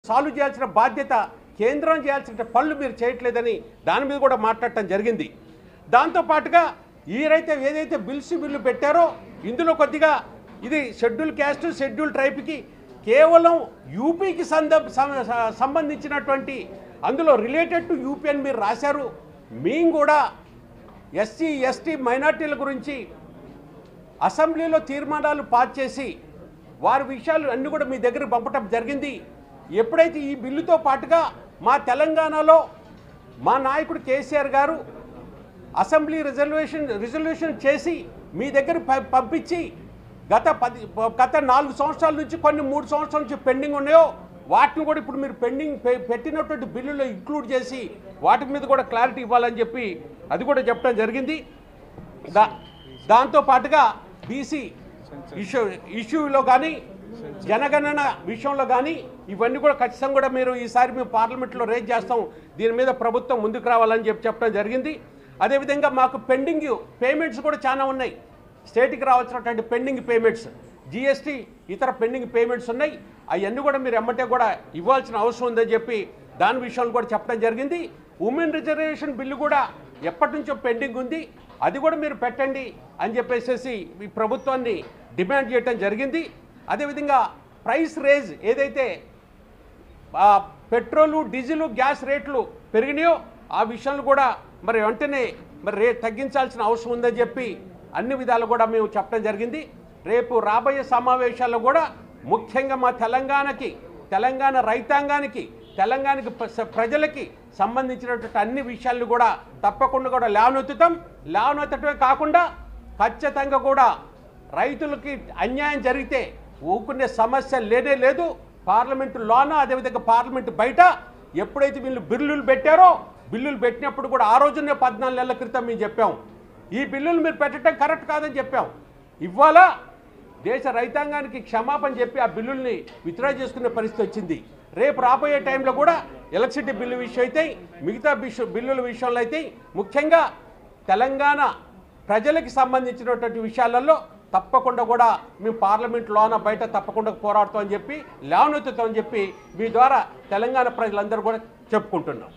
solve చేయాల్సిన బాధ్యత కేంద్రం చేయాల్సిన పనులు మీరు చేయట్లేదని దాని మీద కూడా మాట్లాడటం జరిగింది దాంతో పాటుగా ఈరైతే ఏదైతే బిల్స్ బిల్లు పెట్టారో ఇందులో కొద్దిగా ఇది షెడ్యూల్ క్యాస్ట్ షెడ్యూల్ ట్రైబ్కి కేవలం యూపీకి సంద సం- సంబంధించినటువంటి అందులో రిలేటెడ్ టు యూపీ అని మీరు రాశారు మేము కూడా ఎస్సీ ఎస్టీ మైనార్టీల గురించి అసెంబ్లీలో తీర్మానాలు పాస్ చేసి వారి విషయాలు అన్ని కూడా మీ దగ్గర పంపటం జరిగింది ఎప్పుడైతే ఈ బిల్లుతో పాటుగా మా తెలంగాణలో మా నాయకుడు కేసీఆర్ గారు అసెంబ్లీ రిజర్వేషన్ రిజల్యూషన్ చేసి మీ దగ్గర ప- పంపించి గత పది గత నాలుగు సంవత్సరాల నుంచి కొన్ని మూడు సంవత్సరాల నుంచి పెండింగ్ ఉన్నాయో వాటిని కూడా ఇప్పుడు మీరు పెండింగ్ పె- పెట్టినటువంటి బిల్లులో ఇంక్లూడ్ చేసి వాటి మీద కూడా క్లారిటీ ఇవ్వాలని చెప్పి అది కూడా చెప్పడం జరిగింది దా దాంతో పాటుగా బీసీ ఇష్యూ ఇష్యూలో కానీ జనగణన విషయంలో కానీ ఇవన్నీ కూడా ఖచ్చితంగా కూడా మీరు ఈసారి మేము పార్లమెంట్లో రేజ్ చేస్తాం దీని మీద ప్రభుత్వం ముందుకు రావాలని చెప్పి చెప్పడం జరిగింది అదేవిధంగా మాకు పెండింగ్ పేమెంట్స్ కూడా చాలా ఉన్నాయి స్టేట్కి రావాల్సినటువంటి పెండింగ్ పేమెంట్స్ జిఎస్టీ ఇతర పెండింగ్ పేమెంట్స్ ఉన్నాయి అవన్నీ కూడా మీరు ఎమ్మటే కూడా ఇవ్వాల్సిన అవసరం ఉందని చెప్పి దాని విషయంలో కూడా చెప్పడం జరిగింది ఉమెన్ రిజర్వేషన్ బిల్లు కూడా ఎప్పటి నుంచో పెండింగ్ ఉంది అది కూడా మీరు పెట్టండి అని చెప్పేసి ఈ ప్రభుత్వాన్ని డిమాండ్ చేయడం జరిగింది అదేవిధంగా ప్రైస్ రేజ్ ఏదైతే ఆ పెట్రోలు డీజిల్ గ్యాస్ రేట్లు పెరిగినాయో ఆ విషయాలు కూడా మరి వెంటనే మరి రేట్ తగ్గించాల్సిన అవసరం ఉందని చెప్పి అన్ని విధాలు కూడా మేము చెప్పడం జరిగింది రేపు రాబోయే సమావేశాల్లో కూడా ముఖ్యంగా మా తెలంగాణకి తెలంగాణ రైతాంగానికి తెలంగాణకి ప్ర- ప్రజలకి సంబంధించినటువంటి అన్ని విషయాలను కూడా తప్పకుండా కూడా లేవనెత్తుతాం లేవనెత్తటమే కాకుండా ఖచ్చితంగా కూడా రైతులకి అన్యాయం జరిగితే ఊకునే సమస్య లేనే లేదు పార్లమెంటు లోన అదేవిధంగా పార్లమెంటు బయట ఎప్పుడైతే వీళ్ళు బిల్లులు పెట్టారో బిల్లులు పెట్టినప్పుడు కూడా ఆ రోజునే పద్నాలుగు నెలల క్రితం మేము చెప్పాం ఈ బిల్లులు మీరు పెట్టడం కరెక్ట్ కాదని చెప్పాం ఇవాళ దేశ రైతాంగానికి క్షమాపణ చెప్పి ఆ బిల్లుల్ని విత్డ్రా చేసుకునే పరిస్థితి వచ్చింది రేపు రాబోయే టైంలో కూడా ఎలక్ట్రిసిటీ బిల్లు విషయం అయితే మిగతా బిష బిల్లుల విషయంలో అయితే ముఖ్యంగా తెలంగాణ ప్రజలకి సంబంధించినటువంటి విషయాలలో తప్పకుండా కూడా మేము పార్లమెంట్ లోన బయట తప్పకుండా పోరాడతామని చెప్పి లేవనెత్తుతామని చెప్పి మీ ద్వారా తెలంగాణ ప్రజలందరూ కూడా చెప్పుకుంటున్నాం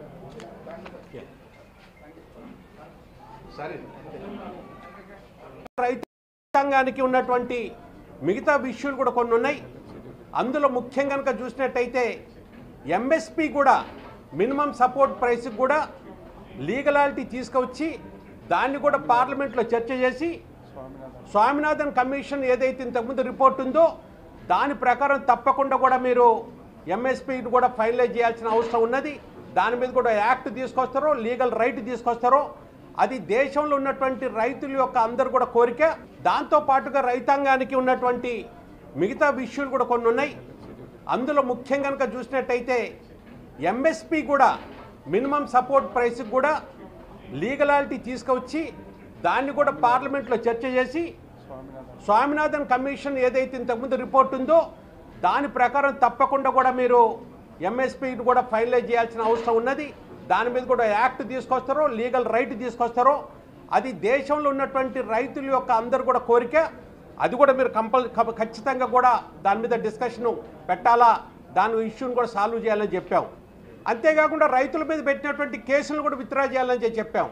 రైతాంగానికి ఉన్నటువంటి మిగతా విషయాలు కూడా కొన్ని ఉన్నాయి అందులో ముఖ్యం కనుక చూసినట్టయితే ఎంఎస్పి కూడా మినిమం సపోర్ట్ ప్రైస్కి కూడా లీగలాలిటీ తీసుకొచ్చి దాన్ని కూడా పార్లమెంట్లో చర్చ చేసి స్వామినాథన్ కమిషన్ ఏదైతే ఇంతకుముందు రిపోర్ట్ ఉందో దాని ప్రకారం తప్పకుండా కూడా మీరు ఎంఎస్పీ కూడా ఫైనలైజ్ చేయాల్సిన అవసరం ఉన్నది దాని మీద కూడా యాక్ట్ తీసుకొస్తారో లీగల్ రైట్ తీసుకొస్తారో అది దేశంలో ఉన్నటువంటి రైతుల యొక్క అందరు కూడా కోరిక దాంతో పాటుగా రైతాంగానికి ఉన్నటువంటి మిగతా విషయాలు కూడా కొన్ని ఉన్నాయి అందులో ముఖ్యం కనుక చూసినట్టయితే ఎంఎస్పి కూడా మినిమం సపోర్ట్ ప్రైస్కి కూడా లీగలాలిటీ తీసుకొచ్చి దాన్ని కూడా పార్లమెంట్లో చర్చ చేసి స్వామినాథన్ కమిషన్ ఏదైతే ఇంతకుముందు రిపోర్ట్ ఉందో దాని ప్రకారం తప్పకుండా కూడా మీరు ఎంఎస్పీ కూడా ఫైనలైజ్ చేయాల్సిన అవసరం ఉన్నది దాని మీద కూడా యాక్ట్ తీసుకొస్తారో లీగల్ రైట్ తీసుకొస్తారో అది దేశంలో ఉన్నటువంటి రైతుల యొక్క అందరు కూడా కోరిక అది కూడా మీరు కంపల్ ఖ- ఖచ్చితంగా కూడా దాని మీద డిస్కషన్ పెట్టాలా దాని ఇష్యూని కూడా సాల్వ్ చేయాలని చెప్పాం అంతేకాకుండా రైతుల మీద పెట్టినటువంటి కేసులను కూడా విత్డ్రా చేయాలని చెప్పి చెప్పాం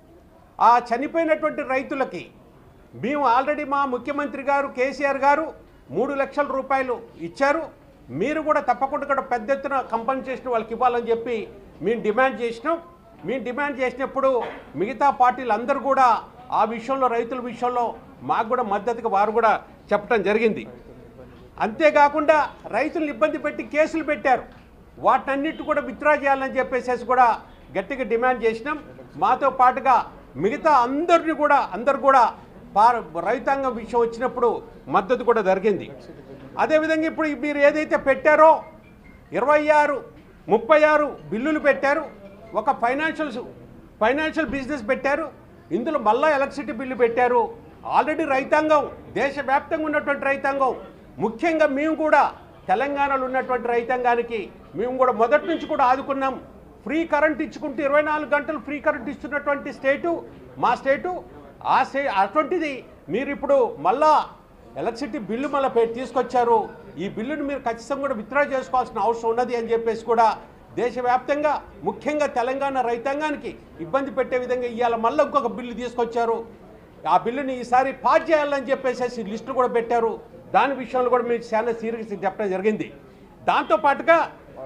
ఆ చనిపోయినటువంటి రైతులకి మేము ఆల్రెడీ మా ముఖ్యమంత్రి గారు కేసీఆర్ గారు మూడు లక్షల రూపాయలు ఇచ్చారు మీరు కూడా తప్పకుండా కూడా పెద్ద ఎత్తున కంపెన్సేషన్ వాళ్ళకి ఇవ్వాలని చెప్పి మేము డిమాండ్ చేసినాం మేము డిమాండ్ చేసినప్పుడు మిగతా పార్టీలు అందరూ కూడా ఆ విషయంలో రైతుల విషయంలో మాకు కూడా మద్దతుగా వారు కూడా చెప్పడం జరిగింది అంతేకాకుండా రైతులను ఇబ్బంది పెట్టి కేసులు పెట్టారు వాటన్నిటి కూడా విత్డ్రా చేయాలని చెప్పేసి కూడా గట్టిగా డిమాండ్ చేసినాం మాతో పాటుగా మిగతా అందరిని కూడా అందరు కూడా పార రైతాంగం విషయం వచ్చినప్పుడు మద్దతు కూడా జరిగింది అదేవిధంగా ఇప్పుడు మీరు ఏదైతే పెట్టారో ఇరవై ఆరు ముప్పై ఆరు బిల్లులు పెట్టారు ఒక ఫైనాన్షియల్స్ ఫైనాన్షియల్ బిజినెస్ పెట్టారు ఇందులో మళ్ళా ఎలక్ట్రిసిటీ బిల్లు పెట్టారు ఆల్రెడీ రైతాంగం దేశవ్యాప్తంగా ఉన్నటువంటి రైతాంగం ముఖ్యంగా మేము కూడా తెలంగాణలో ఉన్నటువంటి రైతాంగానికి మేము కూడా మొదటి నుంచి కూడా ఆదుకున్నాం ఫ్రీ కరెంట్ ఇచ్చుకుంటూ ఇరవై నాలుగు గంటలు ఫ్రీ కరెంట్ ఇస్తున్నటువంటి స్టేటు మా స్టేటు ఆ స్టే అటువంటిది మీరు ఇప్పుడు మళ్ళా ఎలక్ట్రిసిటీ బిల్లు మళ్ళీ పె- తీసుకొచ్చారు ఈ బిల్లును మీరు ఖచ్చితంగా కూడా విత్డ్రా చేసుకోవాల్సిన అవసరం ఉన్నది అని చెప్పేసి కూడా దేశవ్యాప్తంగా ముఖ్యంగా తెలంగాణ రైతాంగానికి ఇబ్బంది పెట్టే విధంగా ఇవాళ మళ్ళీ ఇంకొక బిల్లు తీసుకొచ్చారు ఆ బిల్లుని ఈసారి పాస్ చేయాలని చెప్పేసి లిస్టు కూడా పెట్టారు దాని విషయంలో కూడా మీరు చాలా సీరియస్ చెప్పడం జరిగింది దాంతో పాటుగా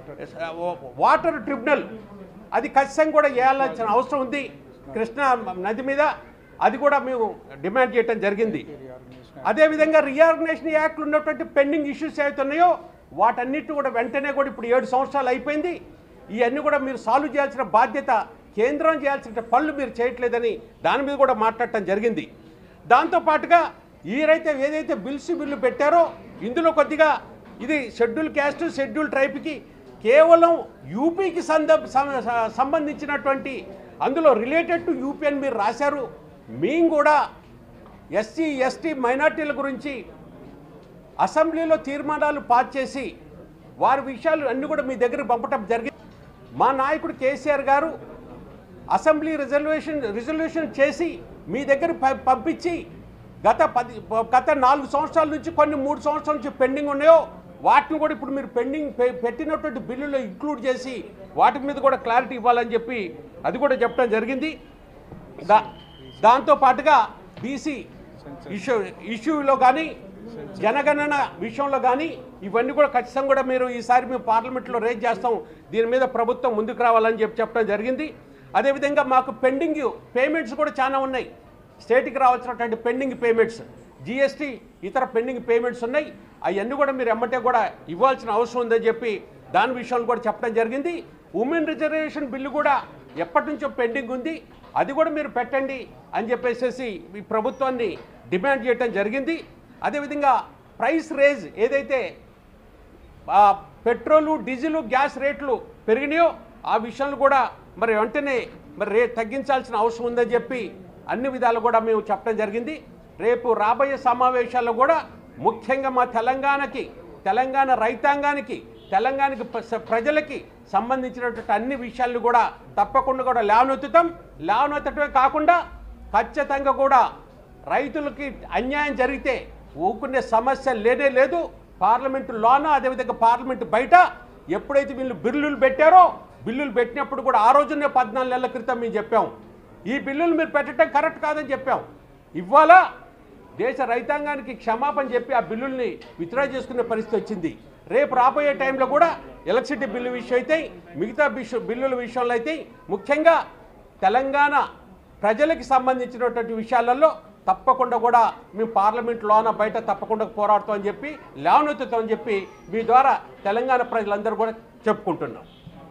వాటర్ ట్రిబ్యునల్ అది ఖచ్చితంగా కూడా వేయాల్సిన అవసరం ఉంది కృష్ణా నది మీద అది కూడా మేము డిమాండ్ చేయడం జరిగింది అదేవిధంగా రీఆర్గనైజేషన్ యాక్ట్లు ఉన్నటువంటి పెండింగ్ ఇష్యూస్ ఏవైతే ఉన్నాయో వాటన్నిటి కూడా వెంటనే కూడా ఇప్పుడు ఏడు సంవత్సరాలు అయిపోయింది ఇవన్నీ కూడా మీరు సాల్వ్ చేయాల్సిన బాధ్యత కేంద్రం చేయాల్సిన పనులు మీరు చేయట్లేదని దాని మీద కూడా మాట్లాడటం జరిగింది దాంతో పాటుగా ఈరైతే ఏదైతే బిల్స్ బిల్లు పెట్టారో ఇందులో కొద్దిగా ఇది షెడ్యూల్ క్యాస్ట్ షెడ్యూల్ ట్రైబ్కి కేవలం యూపీకి సంద సం- సంబంధించినటువంటి అందులో రిలేటెడ్ టు యూపీ అని మీరు రాశారు మేము కూడా ఎస్సీ ఎస్టీ మైనార్టీల గురించి అసెంబ్లీలో తీర్మానాలు పాస్ చేసి వారి విషయాలు అన్ని కూడా మీ దగ్గర పంపటం జరిగింది మా నాయకుడు కేసీఆర్ గారు అసెంబ్లీ రిజర్వేషన్ రిజల్యూషన్ చేసి మీ దగ్గర ప- పంపించి గత పది గత నాలుగు సంవత్సరాల నుంచి కొన్ని మూడు సంవత్సరాల నుంచి పెండింగ్ ఉన్నాయో వాటిని కూడా ఇప్పుడు మీరు పెండింగ్ పె- పెట్టినటువంటి బిల్లులో ఇంక్లూడ్ చేసి వాటి మీద కూడా క్లారిటీ ఇవ్వాలని చెప్పి అది కూడా చెప్పడం జరిగింది దా దాంతో పాటుగా బీసీ ఇష్యూ ఇష్యూలో కానీ జనగణన విషయంలో కానీ ఇవన్నీ కూడా ఖచ్చితంగా కూడా మీరు ఈసారి మేము పార్లమెంట్లో రేజ్ చేస్తాం దీని మీద ప్రభుత్వం ముందుకు రావాలని చెప్పి చెప్పడం జరిగింది అదేవిధంగా మాకు పెండింగ్ పేమెంట్స్ కూడా చాలా ఉన్నాయి స్టేట్కి రావాల్సినటువంటి పెండింగ్ పేమెంట్స్ జిఎస్టీ ఇతర పెండింగ్ పేమెంట్స్ ఉన్నాయి అవన్నీ కూడా మీరు ఎమ్మటే కూడా ఇవ్వాల్సిన అవసరం ఉందని చెప్పి దాని విషయంలో కూడా చెప్పడం జరిగింది ఉమెన్ రిజర్వేషన్ బిల్లు కూడా ఎప్పటి నుంచో పెండింగ్ ఉంది అది కూడా మీరు పెట్టండి అని చెప్పేసి ఈ ప్రభుత్వాన్ని డిమాండ్ చేయడం జరిగింది అదేవిధంగా ప్రైస్ రేజ్ ఏదైతే ఆ పెట్రోలు డీజిల్ గ్యాస్ రేట్లు పెరిగినాయో ఆ విషయాలు కూడా మరి వెంటనే మరి రేట్ తగ్గించాల్సిన అవసరం ఉందని చెప్పి అన్ని విధాలు కూడా మేము చెప్పడం జరిగింది రేపు రాబోయే సమావేశాల్లో కూడా ముఖ్యంగా మా తెలంగాణకి తెలంగాణ రైతాంగానికి తెలంగాణకి ప్ర- ప్రజలకి సంబంధించినటువంటి అన్ని విషయాలను కూడా తప్పకుండా కూడా లేవనెత్తుతాం లేవనెత్తటమే కాకుండా ఖచ్చితంగా కూడా రైతులకి అన్యాయం జరిగితే ఊకునే సమస్య లేనే లేదు పార్లమెంటు లోన అదేవిధంగా పార్లమెంటు బయట ఎప్పుడైతే వీళ్ళు బిల్లులు పెట్టారో బిల్లులు పెట్టినప్పుడు కూడా ఆ రోజునే పద్నాలుగు నెలల క్రితం మేము చెప్పాం ఈ బిల్లులు మీరు పెట్టడం కరెక్ట్ కాదని చెప్పాం ఇవాళ దేశ రైతాంగానికి క్షమాపణ చెప్పి ఆ బిల్లుల్ని విత్డ్రా చేసుకునే పరిస్థితి వచ్చింది రేపు రాబోయే టైంలో కూడా ఎలక్ట్రిసిటీ బిల్లు విషయం అయితే మిగతా బిష- బిల్లుల విషయంలో అయితే ముఖ్యంగా తెలంగాణ ప్రజలకి సంబంధించినటువంటి విషయాలలో తప్పకుండా కూడా మేము పార్లమెంట్ లోన బయట తప్పకుండా పోరాడుతామని చెప్పి లేవనెత్తుతామని చెప్పి మీ ద్వారా తెలంగాణ ప్రజలందరూ కూడా చెప్పుకుంటున్నాం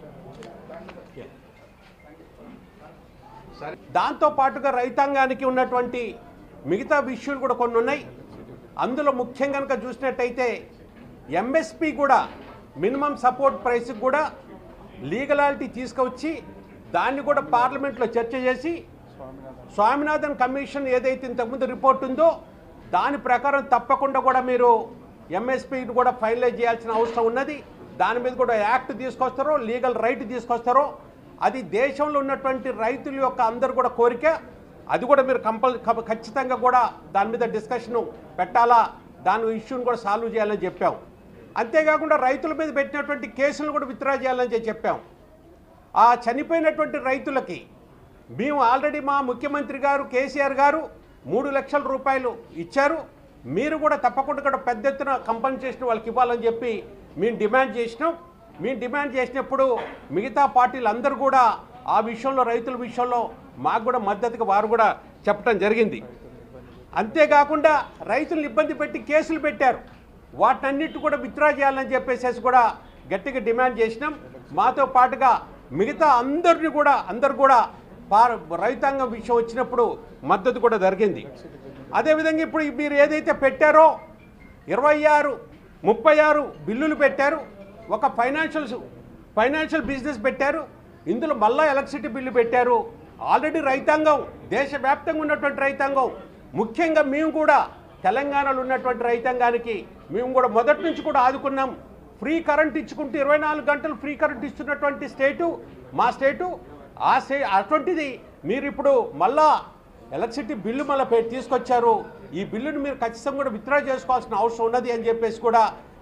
దాంతో పాటుగా రైతాంగానికి ఉన్నటువంటి మిగతా విషయాలు కూడా కొన్ని ఉన్నాయి అందులో ముఖ్యంగా కనుక చూసినట్టయితే ఎంఎస్పి కూడా మినిమం సపోర్ట్ ప్రైస్కి కూడా లీగలాలిటీ తీసుకొచ్చి దాన్ని కూడా పార్లమెంట్లో చర్చ చేసి స్వామినాథన్ కమిషన్ ఏదైతే ఇంతకుముందు రిపోర్ట్ ఉందో దాని ప్రకారం తప్పకుండా కూడా మీరు ఎంఎస్పీని కూడా ఫైనలైజ్ చేయాల్సిన అవసరం ఉన్నది దాని మీద కూడా యాక్ట్ తీసుకొస్తారో లీగల్ రైట్ తీసుకొస్తారో అది దేశంలో ఉన్నటువంటి రైతుల యొక్క అందరు కూడా కోరిక అది కూడా మీరు కంపల్ ఖ- ఖచ్చితంగా కూడా దాని మీద డిస్కషన్ పెట్టాలా దాని ఇష్యూని కూడా సాల్వ్ చేయాలని చెప్పాం అంతేకాకుండా రైతుల మీద పెట్టినటువంటి కేసులు కూడా విత్డ్రా చేయాలని చెప్పి చెప్పాం ఆ చనిపోయినటువంటి రైతులకి మేము ఆల్రెడీ మా ముఖ్యమంత్రి గారు కేసీఆర్ గారు మూడు లక్షల రూపాయలు ఇచ్చారు మీరు కూడా తప్పకుండా కూడా పెద్ద ఎత్తున కంపన్సేషన్ వాళ్ళకి ఇవ్వాలని చెప్పి మేము డిమాండ్ చేసినాం మేము డిమాండ్ చేసినప్పుడు మిగతా పార్టీలు అందరూ కూడా ఆ విషయంలో రైతుల విషయంలో మాకు కూడా మద్దతుగా వారు కూడా చెప్పడం జరిగింది అంతేకాకుండా రైతులను ఇబ్బంది పెట్టి కేసులు పెట్టారు వాటన్నిటి కూడా విత్డ్రా చేయాలని చెప్పేసి కూడా గట్టిగా డిమాండ్ చేసినాం మాతో పాటుగా మిగతా అందరిని కూడా అందరు కూడా పార రైతాంగం విషయం వచ్చినప్పుడు మద్దతు కూడా జరిగింది అదేవిధంగా ఇప్పుడు మీరు ఏదైతే పెట్టారో ఇరవై ఆరు ముప్పై ఆరు బిల్లులు పెట్టారు ఒక ఫైనాన్షియల్ ఫైనాన్షియల్ బిజినెస్ పెట్టారు ఇందులో మళ్ళా ఎలక్ట్రిసిటీ బిల్లు పెట్టారు ఆల్రెడీ రైతాంగం దేశవ్యాప్తంగా ఉన్నటువంటి రైతాంగం ముఖ్యంగా మేము కూడా తెలంగాణలో ఉన్నటువంటి రైతాంగానికి మేము కూడా మొదటి నుంచి కూడా ఆదుకున్నాం ఫ్రీ కరెంట్ ఇచ్చుకుంటూ ఇరవై నాలుగు గంటలు ఫ్రీ కరెంట్ ఇస్తున్నటువంటి స్టేటు మా స్టేటు ఆ స్టే అటువంటిది మీరు ఇప్పుడు మళ్ళా ఎలక్ట్రిసిటీ బిల్లు మళ్ళీ పె- తీసుకొచ్చారు ఈ బిల్లుని మీరు ఖచ్చితంగా కూడా విత్డ్రా చేసుకోవాల్సిన అవసరం ఉన్నది అని చెప్పేసి కూడా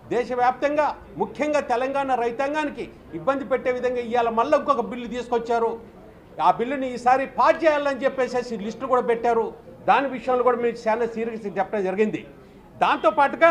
దేశవ్యాప్తంగా ముఖ్యంగా తెలంగాణ రైతాంగానికి ఇబ్బంది పెట్టే విధంగా ఇవాళ మళ్ళీ ఇంకొక బిల్లు తీసుకొచ్చారు ఆ బిల్లుని ఈసారి పాస్ చేయాలని చెప్పేసి లిస్టు కూడా పెట్టారు దాని విషయంలో కూడా మీకు చాలా సీరియస్ చెప్పడం జరిగింది దాంతోపాటుగా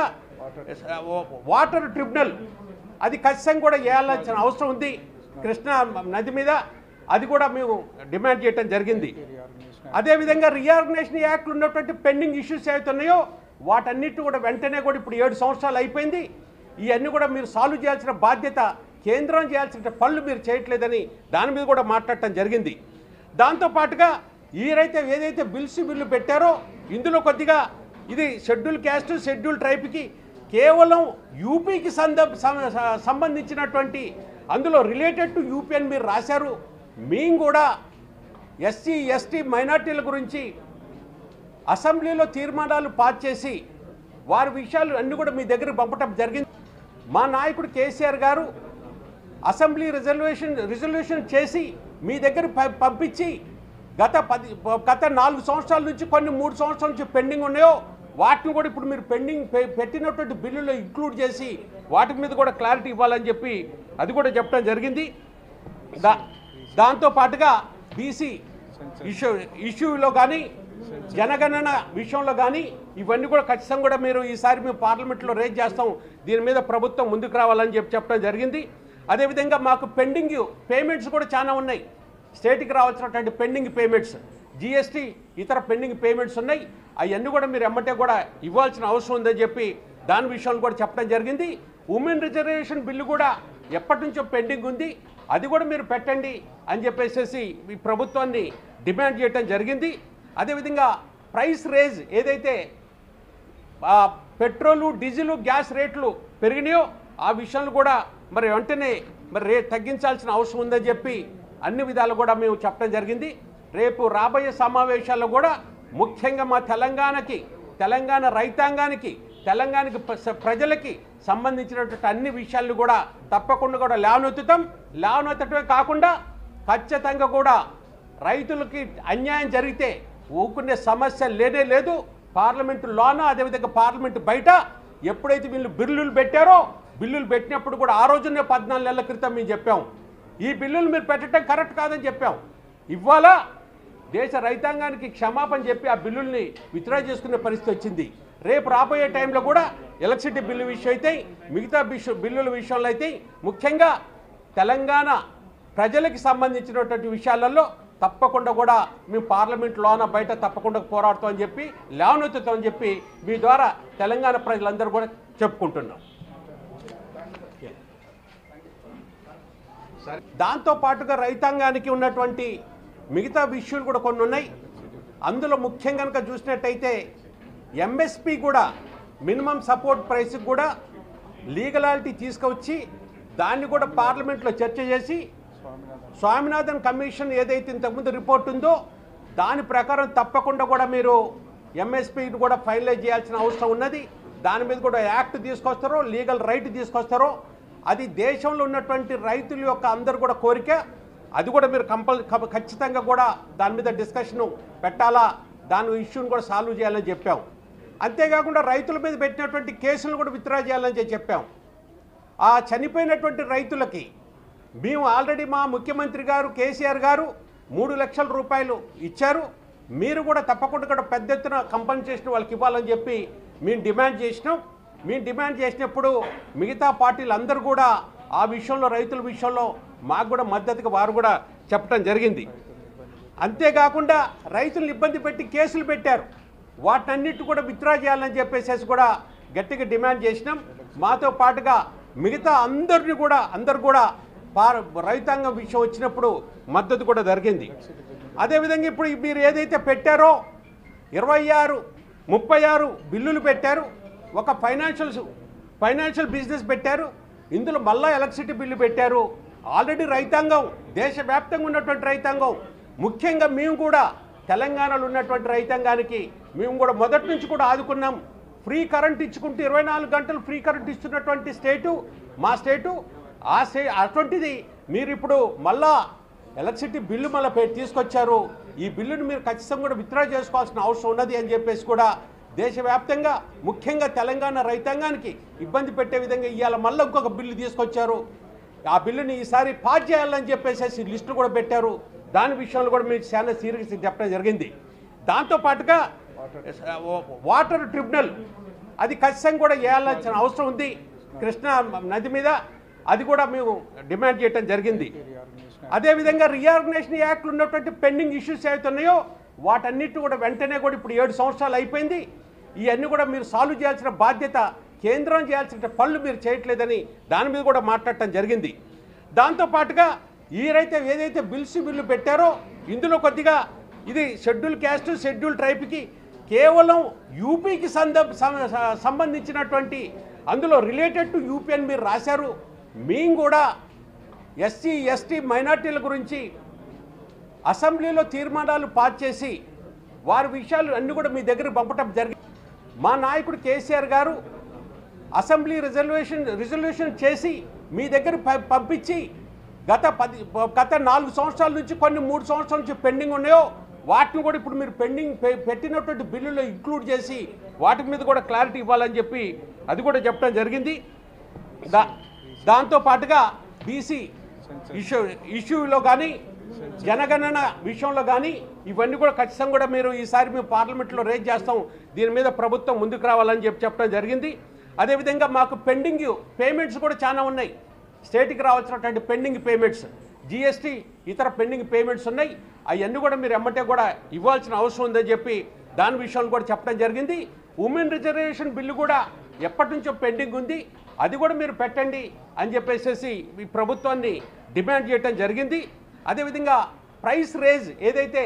వాటర్ ట్రిబ్యునల్ అది ఖచ్చితంగా కూడా వేయాల్సిన అవసరం ఉంది కృష్ణా నది మీద అది కూడా మేము డిమాండ్ చేయడం జరిగింది అదేవిధంగా రీఆర్గనైజేషన్ యాక్ట్లు ఉన్నటువంటి పెండింగ్ ఇష్యూస్ ఏవైతే ఉన్నాయో వాటన్నిటి కూడా వెంటనే కూడా ఇప్పుడు ఏడు సంవత్సరాలు అయిపోయింది ఇవన్నీ కూడా మీరు సాల్వ్ చేయాల్సిన బాధ్యత కేంద్రం చేయాల్సిన పనులు మీరు చేయట్లేదని దాని మీద కూడా మాట్లాడటం జరిగింది దాంతోపాటుగా ఈరైతే ఏదైతే బిల్స్ బిల్లు పెట్టారో ఇందులో కొద్దిగా ఇది షెడ్యూల్ క్యాస్ట్ షెడ్యూల్ ట్రైబ్కి కేవలం యూపీకి సంద సం- సంబంధించినటువంటి అందులో రిలేటెడ్ టు యూపీ అని మీరు రాశారు మేము కూడా ఎస్సీ ఎస్టీ మైనార్టీల గురించి అసెంబ్లీలో తీర్మానాలు పాస్ చేసి వారి విషయాలు అన్ని కూడా మీ దగ్గర పంపటం జరిగింది మా నాయకుడు కేసీఆర్ గారు అసెంబ్లీ రిజర్వేషన్ రిజల్యూషన్ చేసి మీ దగ్గర ప- పంపించి గత పది గత నాలుగు సంవత్సరాల నుంచి కొన్ని మూడు సంవత్సరాల నుంచి పెండింగ్ ఉన్నాయో వాటిని కూడా ఇప్పుడు మీరు పెండింగ్ పె- పెట్టినటువంటి బిల్లులో ఇంక్లూడ్ చేసి వాటి మీద కూడా క్లారిటీ ఇవ్వాలని చెప్పి అది కూడా చెప్పడం జరిగింది దా దాంతో పాటుగా బీసీ ఇష్యూ ఇష్యూలో కానీ జనగణన విషయంలో కానీ ఇవన్నీ కూడా ఖచ్చితంగా కూడా మీరు ఈసారి మేము పార్లమెంట్లో రేజ్ చేస్తాం దీని మీద ప్రభుత్వం ముందుకు రావాలని చెప్పి చెప్పడం జరిగింది అదేవిధంగా మాకు పెండింగ్ పేమెంట్స్ కూడా చాలా ఉన్నాయి స్టేట్కి రావాల్సినటువంటి పెండింగ్ పేమెంట్స్ జిఎస్టీ ఇతర పెండింగ్ పేమెంట్స్ ఉన్నాయి అవన్నీ కూడా మీరు ఎమ్మటే కూడా ఇవ్వాల్సిన అవసరం ఉందని చెప్పి దాని విషయంలో కూడా చెప్పడం జరిగింది ఉమెన్ రిజర్వేషన్ బిల్లు కూడా ఎప్పటి నుంచో పెండింగ్ ఉంది అది కూడా మీరు పెట్టండి అని చెప్పేసి ఈ ప్రభుత్వాన్ని డిమాండ్ చేయడం జరిగింది అదేవిధంగా ప్రైస్ రేజ్ ఏదైతే ఆ పెట్రోలు డీజిల్ గ్యాస్ రేట్లు పెరిగినాయో ఆ విషయాలు కూడా మరి వెంటనే మరి రేట్ తగ్గించాల్సిన అవసరం ఉందని చెప్పి అన్ని విధాలు కూడా మేము చెప్పడం జరిగింది రేపు రాబోయే సమావేశాల్లో కూడా ముఖ్యంగా మా తెలంగాణకి తెలంగాణ రైతాంగానికి తెలంగాణకి ప్ర- ప్రజలకి సంబంధించినటువంటి అన్ని విషయాలను కూడా తప్పకుండా కూడా లేవనెత్తుతాం లేవనెత్తటమే కాకుండా ఖచ్చితంగా కూడా రైతులకి అన్యాయం జరిగితే ఊకునే సమస్య లేనే లేదు పార్లమెంటు లోన అదేవిధంగా పార్లమెంటు బయట ఎప్పుడైతే వీళ్ళు బిల్లులు పెట్టారో బిల్లులు పెట్టినప్పుడు కూడా ఆ రోజునే పద్నాలుగు నెలల క్రితం మేము చెప్పాం ఈ బిల్లులు మీరు పెట్టడం కరెక్ట్ కాదని చెప్పాం ఇవాళ దేశ రైతాంగానికి క్షమాపణ చెప్పి ఆ బిల్లుల్ని విత్డ్రా చేసుకునే పరిస్థితి వచ్చింది రేపు రాబోయే టైంలో కూడా ఎలక్ట్రిసిటీ బిల్లు విషయం అయితే మిగతా బిష- బిల్లుల విషయంలో అయితే ముఖ్యంగా తెలంగాణ ప్రజలకి సంబంధించినటువంటి విషయాలలో తప్పకుండా కూడా మేము పార్లమెంట్ లోన బయట తప్పకుండా పోరాడతామని చెప్పి లేవనెత్తుతామని చెప్పి మీ ద్వారా తెలంగాణ ప్రజలందరూ కూడా చెప్పుకుంటున్నాం దాంతో పాటుగా రైతాంగానికి ఉన్నటువంటి మిగతా విషయాలు కూడా కొన్ని ఉన్నాయి అందులో ముఖ్యంగా కనుక చూసినట్టయితే ఎంఎస్పి కూడా మినిమం సపోర్ట్ ప్రైస్కి కూడా లీగలాలిటీ తీసుకొచ్చి దాన్ని కూడా పార్లమెంట్లో చర్చ చేసి స్వామినాథన్ కమిషన్ ఏదైతే ఇంతకుముందు రిపోర్ట్ ఉందో దాని ప్రకారం తప్పకుండా కూడా మీరు ఎంఎస్పీని కూడా ఫైనలైజ్ చేయాల్సిన అవసరం ఉన్నది దాని మీద కూడా యాక్ట్ తీసుకొస్తారో లీగల్ రైట్ తీసుకొస్తారో అది దేశంలో ఉన్నటువంటి రైతుల యొక్క అందరు కూడా కోరిక అది కూడా మీరు కంపల్ ఖ- ఖచ్చితంగా కూడా దాని మీద డిస్కషన్ పెట్టాలా దాని ఇష్యూని కూడా సాల్వ్ చేయాలని చెప్పాం అంతేకాకుండా రైతుల మీద పెట్టినటువంటి కేసులను కూడా విత్డ్రా చేయాలని చెప్పి చెప్పాం ఆ చనిపోయినటువంటి రైతులకి మేము ఆల్రెడీ మా ముఖ్యమంత్రి గారు కేసీఆర్ గారు మూడు లక్షల రూపాయలు ఇచ్చారు మీరు కూడా తప్పకుండా కూడా పెద్ద ఎత్తున కంపెన్సేషన్ వాళ్ళకి ఇవ్వాలని చెప్పి మేము డిమాండ్ చేసినాం మేము డిమాండ్ చేసినప్పుడు మిగతా పార్టీలు అందరూ కూడా ఆ విషయంలో రైతుల విషయంలో మాకు కూడా మద్దతుగా వారు కూడా చెప్పడం జరిగింది అంతేకాకుండా రైతులను ఇబ్బంది పెట్టి కేసులు పెట్టారు వాటన్నిటి కూడా విత్డ్రా చేయాలని చెప్పేసి కూడా గట్టిగా డిమాండ్ చేసినాం మాతో పాటుగా మిగతా అందరిని కూడా అందరు కూడా పార రైతాంగం విషయం వచ్చినప్పుడు మద్దతు కూడా జరిగింది అదేవిధంగా ఇప్పుడు మీరు ఏదైతే పెట్టారో ఇరవై ఆరు ముప్పై ఆరు బిల్లులు పెట్టారు ఒక ఫైనాన్షియల్స్ ఫైనాన్షియల్ బిజినెస్ పెట్టారు ఇందులో మళ్ళా ఎలక్ట్రిసిటీ బిల్లు పెట్టారు ఆల్రెడీ రైతాంగం దేశవ్యాప్తంగా ఉన్నటువంటి రైతాంగం ముఖ్యంగా మేము కూడా తెలంగాణలో ఉన్నటువంటి రైతాంగానికి మేము కూడా మొదటి నుంచి కూడా ఆదుకున్నాం ఫ్రీ కరెంట్ ఇచ్చుకుంటూ ఇరవై నాలుగు గంటలు ఫ్రీ కరెంట్ ఇస్తున్నటువంటి స్టేటు మా స్టేటు ఆ స్టే అటువంటిది మీరు ఇప్పుడు మళ్ళా ఎలక్ట్రిసిటీ బిల్లు మళ్ళీ పె- తీసుకొచ్చారు ఈ బిల్లును మీరు ఖచ్చితంగా కూడా విత్డ్రా చేసుకోవాల్సిన అవసరం ఉన్నది అని చెప్పేసి కూడా దేశవ్యాప్తంగా ముఖ్యంగా తెలంగాణ రైతాంగానికి ఇబ్బంది పెట్టే విధంగా ఇవాళ మళ్ళీ ఇంకొక బిల్లు తీసుకొచ్చారు ఆ బిల్లుని ఈసారి పాస్ చేయాలని చెప్పేసి లిస్టు కూడా పెట్టారు దాని విషయంలో కూడా మీకు చాలా సీరియస్ చెప్పడం జరిగింది దాంతోపాటుగా వాటర్ ట్రిబ్యునల్ అది ఖచ్చితంగా కూడా వేయాల్సిన అవసరం ఉంది కృష్ణా నది మీద అది కూడా మేము డిమాండ్ చేయడం జరిగింది అదేవిధంగా రీఆర్గనైజేషన్ యాక్ట్లు ఉన్నటువంటి పెండింగ్ ఇష్యూస్ ఏవైతే ఉన్నాయో వాటన్నిటి కూడా వెంటనే కూడా ఇప్పుడు ఏడు సంవత్సరాలు అయిపోయింది ఇవన్నీ కూడా మీరు సాల్వ్ చేయాల్సిన బాధ్యత కేంద్రం చేయాల్సిన పనులు మీరు చేయట్లేదని దాని మీద కూడా మాట్లాడటం జరిగింది దాంతోపాటుగా ఈరైతే ఏదైతే బిల్స్ బిల్లు పెట్టారో ఇందులో కొద్దిగా ఇది షెడ్యూల్ క్యాస్ట్ షెడ్యూల్ ట్రైబ్కి కేవలం యూపీకి సంద సం- సంబంధించినటువంటి అందులో రిలేటెడ్ టు యూపీ అని మీరు రాశారు మేము కూడా ఎస్సీ ఎస్టీ మైనార్టీల గురించి అసెంబ్లీలో తీర్మానాలు పాస్ చేసి వారి విషయాలు అన్ని కూడా మీ దగ్గర పంపటం జరిగింది మా నాయకుడు కేసీఆర్ గారు అసెంబ్లీ రిజర్వేషన్ రిజల్యూషన్ చేసి మీ దగ్గర ప- పంపించి గత పది గత నాలుగు సంవత్సరాల నుంచి కొన్ని మూడు సంవత్సరాల నుంచి పెండింగ్ ఉన్నాయో వాటిని కూడా ఇప్పుడు మీరు పెండింగ్ పె- పెట్టినటువంటి బిల్లులో ఇంక్లూడ్ చేసి వాటి మీద కూడా క్లారిటీ ఇవ్వాలని చెప్పి అది కూడా చెప్పడం జరిగింది దా దాంతో పాటుగా బీసీ ఇష్యూ ఇష్యూలో కానీ జనగణన విషయంలో కానీ ఇవన్నీ కూడా ఖచ్చితంగా కూడా మీరు ఈసారి మేము పార్లమెంట్లో రేజ్ చేస్తాం దీని మీద ప్రభుత్వం ముందుకు రావాలని చెప్పి చెప్పడం జరిగింది అదేవిధంగా మాకు పెండింగ్ పేమెంట్స్ కూడా చాలా ఉన్నాయి స్టేట్కి రావాల్సినటువంటి పెండింగ్ పేమెంట్స్ జిఎస్టీ ఇతర పెండింగ్ పేమెంట్స్ ఉన్నాయి అవన్నీ కూడా మీరు ఎమ్మటే కూడా ఇవ్వాల్సిన అవసరం ఉందని చెప్పి దాని విషయంలో కూడా చెప్పడం జరిగింది ఉమెన్ రిజర్వేషన్ బిల్లు కూడా ఎప్పటి నుంచో పెండింగ్ ఉంది అది కూడా మీరు పెట్టండి అని చెప్పేసి ఈ ప్రభుత్వాన్ని డిమాండ్ చేయడం జరిగింది అదేవిధంగా ప్రైస్ రేజ్ ఏదైతే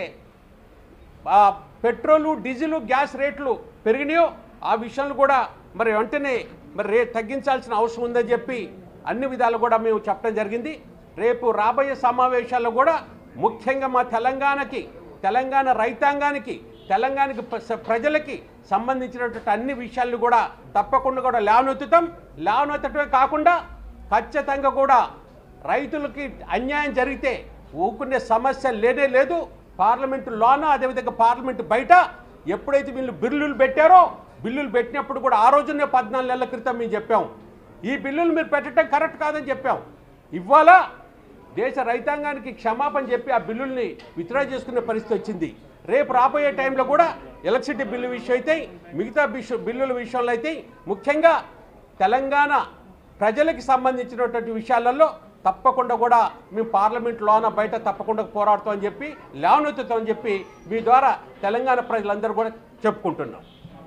ఆ పెట్రోలు డీజిల్ గ్యాస్ రేట్లు పెరిగినాయో ఆ విషయాలు కూడా మరి వెంటనే మరి రే తగ్గించాల్సిన అవసరం ఉందని చెప్పి అన్ని విధాలు కూడా మేము చెప్పడం జరిగింది రేపు రాబోయే సమావేశాల్లో కూడా ముఖ్యంగా మా తెలంగాణకి తెలంగాణ రైతాంగానికి తెలంగాణకి ప్ర- ప్రజలకి సంబంధించినటువంటి అన్ని విషయాలను కూడా తప్పకుండా కూడా లేవనెత్తుతాం లేవనెత్తటమే కాకుండా ఖచ్చితంగా కూడా రైతులకి అన్యాయం జరిగితే ఊకునే సమస్య లేనే లేదు పార్లమెంటు లోన అదేవిధంగా పార్లమెంటు బయట ఎప్పుడైతే వీళ్ళు బిల్లులు పెట్టారో బిల్లులు పెట్టినప్పుడు కూడా ఆ రోజునే పద్నాలుగు నెలల క్రితం మేము చెప్పాం ఈ బిల్లులు మీరు పెట్టడం కరెక్ట్ కాదని చెప్పాం ఇవాళ దేశ రైతాంగానికి క్షమాపణ చెప్పి ఆ బిల్లుల్ని విత్డ్రా చేసుకునే పరిస్థితి వచ్చింది రేపు రాబోయే టైంలో కూడా ఎలక్ట్రిసిటీ బిల్లు విషయం అయితే మిగతా బిష బిల్లుల విషయంలో అయితే ముఖ్యంగా తెలంగాణ ప్రజలకి సంబంధించినటువంటి విషయాలలో తప్పకుండా కూడా మేము పార్లమెంట్ లోన బయట తప్పకుండా పోరాడతామని చెప్పి లేవనెత్తుతామని చెప్పి మీ ద్వారా తెలంగాణ ప్రజలందరూ కూడా చెప్పుకుంటున్నాం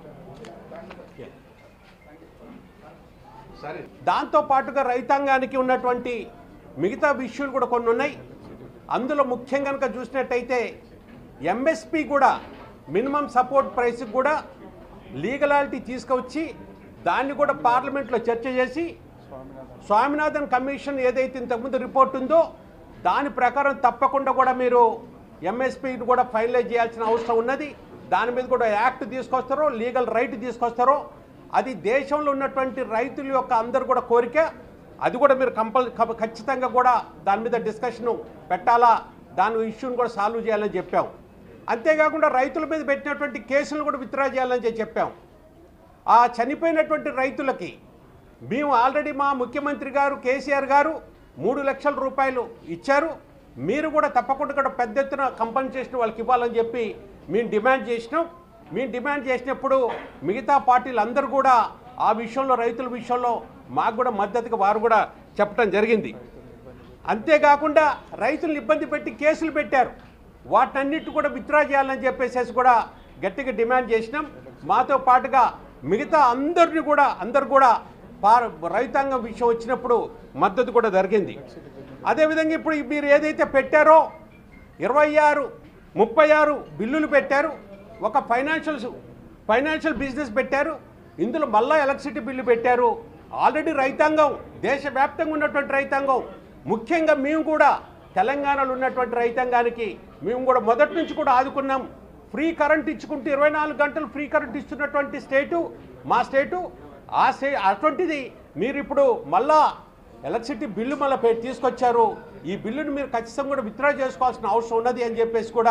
దాంతో పాటుగా రైతాంగానికి ఉన్నటువంటి మిగతా విషయాలు కూడా కొన్ని ఉన్నాయి అందులో ముఖ్యంగా కనుక చూసినట్టయితే ఎంఎస్పి కూడా మినిమం సపోర్ట్ ప్రైస్కి కూడా లీగలాలిటీ తీసుకొచ్చి దాన్ని కూడా పార్లమెంట్లో చర్చ చేసి స్వామినాథన్ కమిషన్ ఏదైతే ఇంతకుముందు రిపోర్ట్ ఉందో దాని ప్రకారం తప్పకుండా కూడా మీరు ఎంఎస్పీని కూడా ఫైనలైజ్ చేయాల్సిన అవసరం ఉన్నది దాని మీద కూడా యాక్ట్ తీసుకొస్తారో లీగల్ రైట్ తీసుకొస్తారో అది దేశంలో ఉన్నటువంటి రైతుల యొక్క అందరు కూడా కోరిక అది కూడా మీరు కంపల్ ఖ- ఖచ్చితంగా కూడా దాని మీద డిస్కషన్ పెట్టాలా దాని ఇష్యూని కూడా సాల్వ్ చేయాలని చెప్పాం అంతేకాకుండా రైతుల మీద పెట్టినటువంటి కేసులను కూడా విత్డ్రా చేయాలని చెప్పి చెప్పాం ఆ చనిపోయినటువంటి రైతులకి మేము ఆల్రెడీ మా ముఖ్యమంత్రి గారు కేసీఆర్ గారు మూడు లక్షల రూపాయలు ఇచ్చారు మీరు కూడా తప్పకుండా కూడా పెద్ద ఎత్తున కంపెన్సేషన్ వాళ్ళకి ఇవ్వాలని చెప్పి మేము డిమాండ్ చేసినాం మేము డిమాండ్ చేసినప్పుడు మిగతా పార్టీలు అందరూ కూడా ఆ విషయంలో రైతుల విషయంలో మాకు కూడా మద్దతుగా వారు కూడా చెప్పడం జరిగింది అంతేకాకుండా రైతులను ఇబ్బంది పెట్టి కేసులు పెట్టారు వాటన్నిటి కూడా విత్డ్రా చేయాలని చెప్పేసి కూడా గట్టిగా డిమాండ్ చేసినాం మాతో పాటుగా మిగతా అందరిని కూడా అందరు కూడా పార రైతాంగం విషయం వచ్చినప్పుడు మద్దతు కూడా జరిగింది అదేవిధంగా ఇప్పుడు మీరు ఏదైతే పెట్టారో ఇరవై ఆరు ముప్పై ఆరు బిల్లులు పెట్టారు ఒక ఫైనాన్షియల్స్ ఫైనాన్షియల్ బిజినెస్ పెట్టారు ఇందులో మళ్ళా ఎలక్ట్రిసిటీ బిల్లు పెట్టారు ఆల్రెడీ రైతాంగం దేశవ్యాప్తంగా ఉన్నటువంటి రైతాంగం ముఖ్యంగా మేము కూడా తెలంగాణలో ఉన్నటువంటి రైతాంగానికి మేము కూడా మొదటి నుంచి కూడా ఆదుకున్నాం ఫ్రీ కరెంట్ ఇచ్చుకుంటూ ఇరవై నాలుగు గంటలు ఫ్రీ కరెంట్ ఇస్తున్నటువంటి స్టేటు మా స్టేటు ఆ స్టే అటువంటిది మీరు ఇప్పుడు మళ్ళా ఎలక్ట్రిసిటీ బిల్లు మళ్ళీ పె- తీసుకొచ్చారు ఈ బిల్లును మీరు ఖచ్చితంగా కూడా విత్డ్రా చేసుకోవాల్సిన అవసరం ఉన్నది అని చెప్పేసి కూడా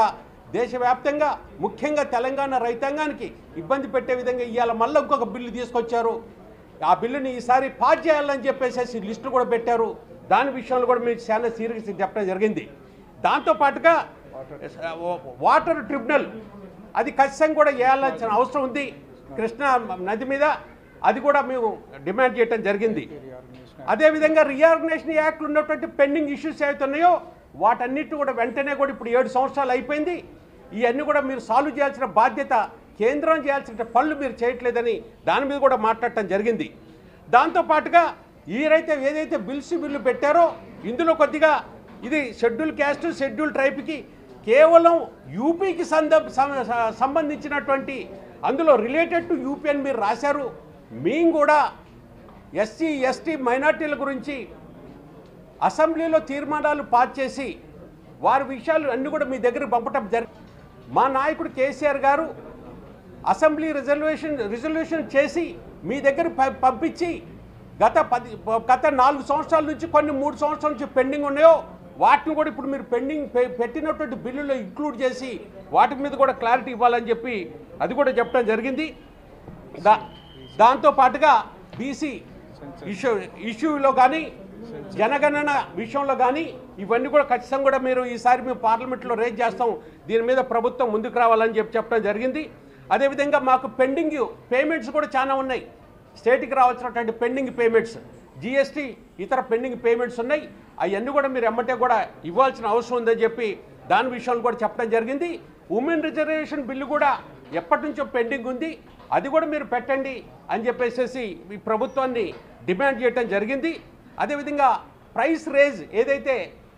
దేశవ్యాప్తంగా ముఖ్యంగా తెలంగాణ రైతాంగానికి ఇబ్బంది పెట్టే విధంగా ఇవాళ మళ్ళీ ఇంకొక బిల్లు తీసుకొచ్చారు ఆ బిల్లుని ఈసారి పాస్ చేయాలని చెప్పేసి లిస్టు కూడా పెట్టారు దాని విషయంలో కూడా మీకు చాలా సీరియస్ చెప్పడం జరిగింది దాంతోపాటుగా వాటర్ ట్రిబ్యునల్ అది ఖచ్చితంగా కూడా వేయాల్సిన అవసరం ఉంది కృష్ణా నది మీద అది కూడా మేము డిమాండ్ చేయడం జరిగింది అదేవిధంగా రీఆర్గనైజేషన్ యాక్ట్లు ఉన్నటువంటి పెండింగ్ ఇష్యూస్ ఏవైతే ఉన్నాయో వాటన్నిటి కూడా వెంటనే కూడా ఇప్పుడు ఏడు సంవత్సరాలు అయిపోయింది ఇవన్నీ కూడా మీరు సాల్వ్ చేయాల్సిన బాధ్యత కేంద్రం చేయాల్సిన పనులు మీరు చేయట్లేదని దాని మీద కూడా మాట్లాడటం జరిగింది దాంతోపాటుగా ఈరైతే ఏదైతే బిల్స్ బిల్లు పెట్టారో ఇందులో కొద్దిగా ఇది షెడ్యూల్ క్యాస్ట్ షెడ్యూల్ ట్రైబ్కి కేవలం యూపీకి సంద సం- సంబంధించినటువంటి అందులో రిలేటెడ్ టు యూపీ అని మీరు రాశారు మేము కూడా ఎస్సీ ఎస్టీ మైనార్టీల గురించి అసెంబ్లీలో తీర్మానాలు పాస్ చేసి వారి విషయాలు అన్ని కూడా మీ దగ్గర పంపటం జరి మా నాయకుడు కేసీఆర్ గారు అసెంబ్లీ రిజల్యూషన్ రిజల్యూషన్ చేసి మీ దగ్గర ప- పంపించి గత పది గత నాలుగు సంవత్సరాల నుంచి కొన్ని మూడు సంవత్సరాల నుంచి పెండింగ్ ఉన్నాయో వాటిని కూడా ఇప్పుడు మీరు పెండింగ్ పె- పెట్టినటువంటి బిల్లులో ఇంక్లూడ్ చేసి వాటి మీద కూడా క్లారిటీ ఇవ్వాలని చెప్పి అది కూడా చెప్పడం జరిగింది దా దాంతో పాటుగా బీసీ ఇష్యూ ఇష్యూలో కానీ జనగణన విషయంలో కానీ ఇవన్నీ కూడా ఖచ్చితంగా కూడా మీరు ఈసారి మేము పార్లమెంట్లో రేజ్ చేస్తాం దీని మీద ప్రభుత్వం ముందుకు రావాలని చెప్పి చెప్పడం జరిగింది అదేవిధంగా మాకు పెండింగ్ పేమెంట్స్ కూడా చాలా ఉన్నాయి స్టేట్కి రావాల్సినటువంటి పెండింగ్ పేమెంట్స్ జిఎస్టీ ఇతర పెండింగ్ పేమెంట్స్ ఉన్నాయి అవన్నీ కూడా మీరు ఎమ్మటే కూడా ఇవ్వాల్సిన అవసరం ఉందని చెప్పి దాని విషయంలో కూడా చెప్పడం జరిగింది ఉమెన్ రిజర్వేషన్ బిల్లు కూడా ఎప్పటి నుంచో పెండింగ్ ఉంది అది కూడా మీరు పెట్టండి అని చెప్పేసి ఈ ప్రభుత్వాన్ని డిమాండ్ చేయడం జరిగింది అదేవిధంగా ప్రైస్ రేజ్ ఏదైతే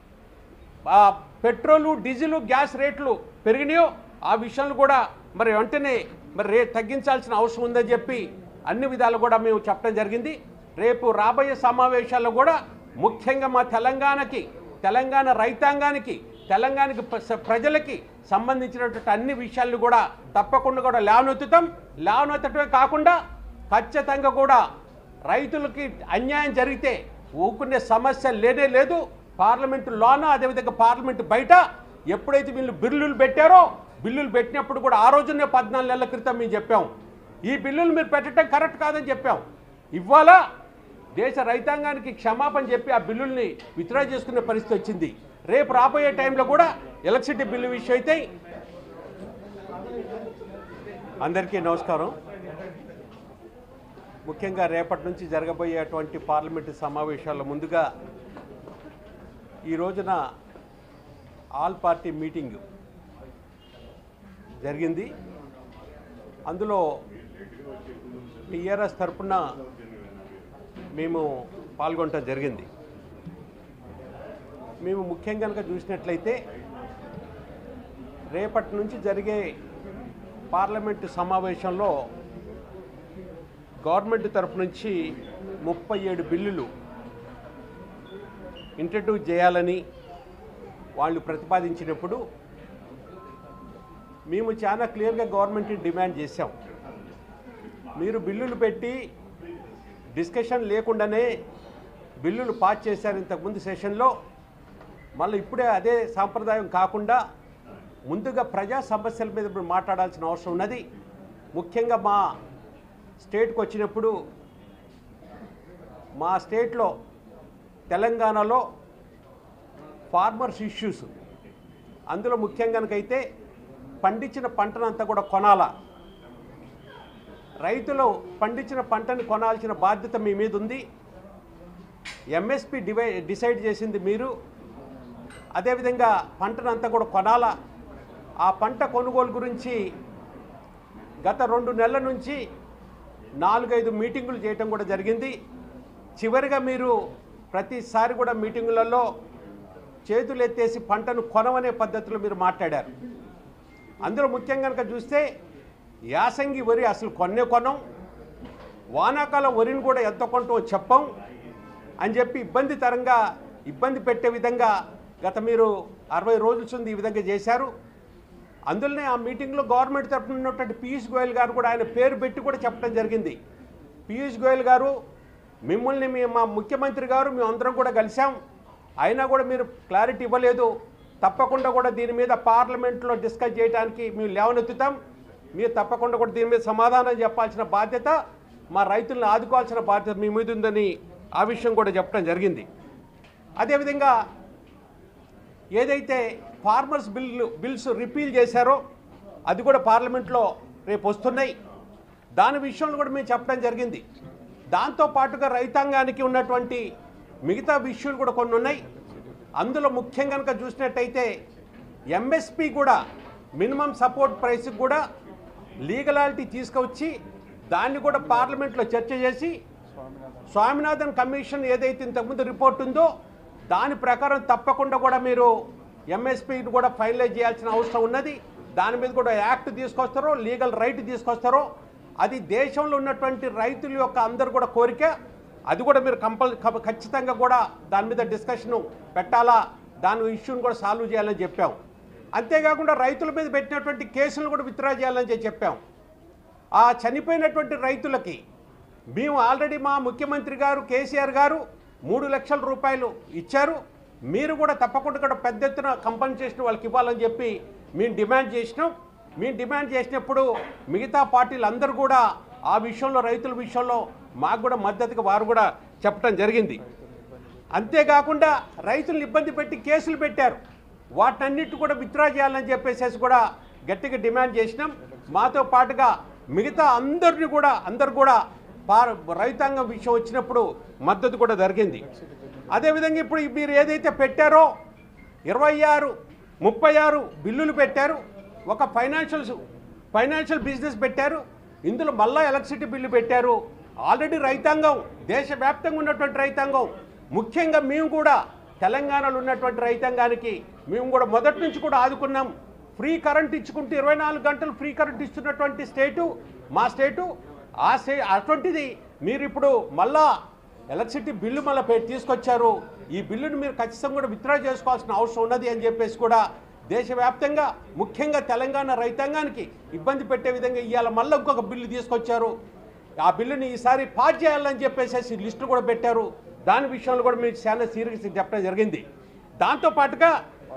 ఆ పెట్రోలు డీజిల్ గ్యాస్ రేట్లు పెరిగినాయో ఆ విషయాలు కూడా మరి వెంటనే మరి రేట్ తగ్గించాల్సిన అవసరం ఉందని చెప్పి అన్ని విధాలు కూడా మేము చెప్పడం జరిగింది రేపు రాబోయే సమావేశాల్లో కూడా ముఖ్యంగా మా తెలంగాణకి తెలంగాణ రైతాంగానికి తెలంగాణకి ప్ర- ప్రజలకి సంబంధించినటువంటి అన్ని విషయాలను కూడా తప్పకుండా కూడా లేవనెత్తుతాం లేవనెత్తటమే కాకుండా ఖచ్చితంగా కూడా రైతులకి అన్యాయం జరిగితే ఊకునే సమస్య లేనే లేదు పార్లమెంటు లోన అదేవిధంగా పార్లమెంటు బయట ఎప్పుడైతే వీళ్ళు బిల్లులు పెట్టారో బిల్లులు పెట్టినప్పుడు కూడా ఆ రోజునే పద్నాలుగు నెలల క్రితం మేము చెప్పాం ఈ బిల్లులు మీరు పెట్టడం కరెక్ట్ కాదని చెప్పాం ఇవాళ దేశ రైతాంగానికి క్షమాపణ చెప్పి ఆ బిల్లుల్ని విత్డ్రా చేసుకునే పరిస్థితి వచ్చింది రేపు రాబోయే టైంలో కూడా ఎలక్ట్రిసిటీ బిల్లు విషయం అయితే అందరికీ నమస్కారం ముఖ్యంగా రేపటి నుంచి జరగబోయేటువంటి పార్లమెంటు సమావేశాల ముందుగా ఈ రోజున ఆల్ పార్టీ మీటింగ్ జరిగింది అందులో టీఆర్ఎస్ తరపున మేము పాల్గొనటం జరిగింది మేము ముఖ్యంగా కనుక చూసినట్లయితే రేపటి నుంచి జరిగే పార్లమెంటు సమావేశంలో గవర్నమెంట్ తరపు నుంచి ముప్పై ఏడు బిల్లులు ఇంట్రడ్యూస్ చేయాలని వాళ్ళు ప్రతిపాదించినప్పుడు మేము చాలా క్లియర్గా గవర్నమెంట్ని డిమాండ్ చేశాం మీరు బిల్లులు పెట్టి డిస్కషన్ లేకుండానే బిల్లులు పాస్ చేశారు ఇంతకుముందు సెషన్లో మళ్ళీ ఇప్పుడే అదే సాంప్రదాయం కాకుండా ముందుగా ప్రజా సమస్యల మీద ఇప్పుడు మాట్లాడాల్సిన అవసరం ఉన్నది ముఖ్యంగా మా స్టేట్కి వచ్చినప్పుడు మా స్టేట్లో తెలంగాణలో ఫార్మర్స్ ఇష్యూస్ అందులో ముఖ్యంగానకైతే పండించిన పంటనంతా కూడా కొనాలా రైతులు పండించిన పంటని కొనాల్సిన బాధ్యత మీ మీద ఉంది ఎంఎస్పి డివై డిసైడ్ చేసింది మీరు అదేవిధంగా పంటనంతా కూడా కొనాలా ఆ పంట కొనుగోలు గురించి గత రెండు నెలల నుంచి నాలుగైదు మీటింగులు చేయటం కూడా జరిగింది చివరిగా మీరు ప్రతిసారి కూడా మీటింగులలో చేతులు ఎత్తేసి పంటను కొనవనే పద్ధతిలో మీరు మాట్లాడారు అందులో ముఖ్యంగా కనుక చూస్తే యాసంగి వరి అసలు కొన్నే కొనం వానాకాలం వరిని కూడా ఎంత కొంటో చెప్పం అని చెప్పి ఇబ్బందికరంగా ఇబ్బంది పెట్టే విధంగా గత మీరు అరవై రోజుల నుంచి ఈ విధంగా చేశారు అందులోనే ఆ మీటింగ్లో గవర్నమెంట్ తరఫున ఉన్నటువంటి పీయూష్ గోయల్ గారు కూడా ఆయన పేరు పెట్టి కూడా చెప్పడం జరిగింది పీయూష్ గోయల్ గారు మిమ్మల్ని మీ మా ముఖ్యమంత్రి గారు మేము అందరం కూడా కలిసాం అయినా కూడా మీరు క్లారిటీ ఇవ్వలేదు తప్పకుండా కూడా దీని మీద పార్లమెంట్లో డిస్కస్ చేయడానికి మేము లేవనెత్తుతాం మీరు తప్పకుండా కూడా దీని మీద సమాధానం చెప్పాల్సిన బాధ్యత మా రైతులను ఆదుకోవాల్సిన బాధ్యత మీ మీద ఉందని ఆ విషయం కూడా చెప్పడం జరిగింది అదేవిధంగా ఏదైతే ఫార్మర్స్ బిల్లు బిల్స్ రిపీల్ చేశారో అది కూడా పార్లమెంట్లో రేపు వస్తున్నాయి దాని విషయంలో కూడా మేము చెప్పడం జరిగింది దాంతో పాటుగా రైతాంగానికి ఉన్నటువంటి మిగతా విషయాలు కూడా కొన్ని ఉన్నాయి అందులో ముఖ్యం కనుక చూసినట్టయితే ఎంఎస్పి కూడా మినిమం సపోర్ట్ ప్రైస్కి కూడా లీగలాలిటీ తీసుకొచ్చి దాన్ని కూడా పార్లమెంట్లో చర్చ చేసి స్వామినాథన్ కమిషన్ ఏదైతే ఇంతకుముందు రిపోర్ట్ ఉందో దాని ప్రకారం తప్పకుండా కూడా మీరు ఎంఎస్పీని కూడా ఫైనలైజ్ చేయాల్సిన అవసరం ఉన్నది దాని మీద కూడా యాక్ట్ తీసుకొస్తారో లీగల్ రైట్ తీసుకొస్తారో అది దేశంలో ఉన్నటువంటి రైతుల యొక్క అందరు కూడా కోరిక అది కూడా మీరు కంపల్ ఖ- ఖచ్చితంగా కూడా దాని మీద డిస్కషన్ పెట్టాలా దాని ఇష్యూని కూడా సాల్వ్ చేయాలని చెప్పాం అంతేకాకుండా రైతుల మీద పెట్టినటువంటి కేసులను కూడా విత్డ్రా చేయాలని చెప్పి చెప్పాం ఆ చనిపోయినటువంటి రైతులకి మేము ఆల్రెడీ మా ముఖ్యమంత్రి గారు కేసీఆర్ గారు మూడు లక్షల రూపాయలు ఇచ్చారు మీరు కూడా తప్పకుండా కూడా పెద్ద ఎత్తున కంపన్సేషన్ వాళ్ళకి ఇవ్వాలని చెప్పి మేము డిమాండ్ చేసినాం మేము డిమాండ్ చేసినప్పుడు మిగతా పార్టీలు అందరూ కూడా ఆ విషయంలో రైతుల విషయంలో మాకు కూడా మద్దతుగా వారు కూడా చెప్పడం జరిగింది అంతేకాకుండా రైతులను ఇబ్బంది పెట్టి కేసులు పెట్టారు వాటన్నిటి కూడా విత్డ్రా చేయాలని చెప్పేసి కూడా గట్టిగా డిమాండ్ చేసినాం మాతో పాటుగా మిగతా అందరిని కూడా అందరు కూడా పార రైతాంగం విషయం వచ్చినప్పుడు మద్దతు కూడా జరిగింది అదేవిధంగా ఇప్పుడు మీరు ఏదైతే పెట్టారో ఇరవై ఆరు ముప్పై ఆరు బిల్లులు పెట్టారు ఒక ఫైనాన్షియల్ ఫైనాన్షియల్ బిజినెస్ పెట్టారు ఇందులో మళ్ళా ఎలక్ట్రిసిటీ బిల్లు పెట్టారు ఆల్రెడీ రైతాంగం దేశవ్యాప్తంగా ఉన్నటువంటి రైతాంగం ముఖ్యంగా మేము కూడా తెలంగాణలో ఉన్నటువంటి రైతాంగానికి మేము కూడా మొదటి నుంచి కూడా ఆదుకున్నాం ఫ్రీ కరెంట్ ఇచ్చుకుంటూ ఇరవై నాలుగు గంటలు ఫ్రీ కరెంట్ ఇస్తున్నటువంటి స్టేటు మా స్టేటు ఆ స్టే అటువంటిది మీరు ఇప్పుడు మళ్ళా ఎలక్ట్రిసిటీ బిల్లు మళ్ళీ పె- తీసుకొచ్చారు ఈ బిల్లును మీరు ఖచ్చితంగా కూడా విత్డ్రా చేసుకోవాల్సిన అవసరం ఉన్నది అని చెప్పేసి కూడా దేశవ్యాప్తంగా ముఖ్యంగా తెలంగాణ రైతాంగానికి ఇబ్బంది పెట్టే విధంగా ఇవాళ మళ్ళీ ఇంకొక బిల్లు తీసుకొచ్చారు ఆ బిల్లుని ఈసారి పాస్ చేయాలని చెప్పేసి లిస్టు కూడా పెట్టారు దాని విషయంలో కూడా మీకు చాలా సీరియస్ చెప్పడం జరిగింది దాంతో పాటుగా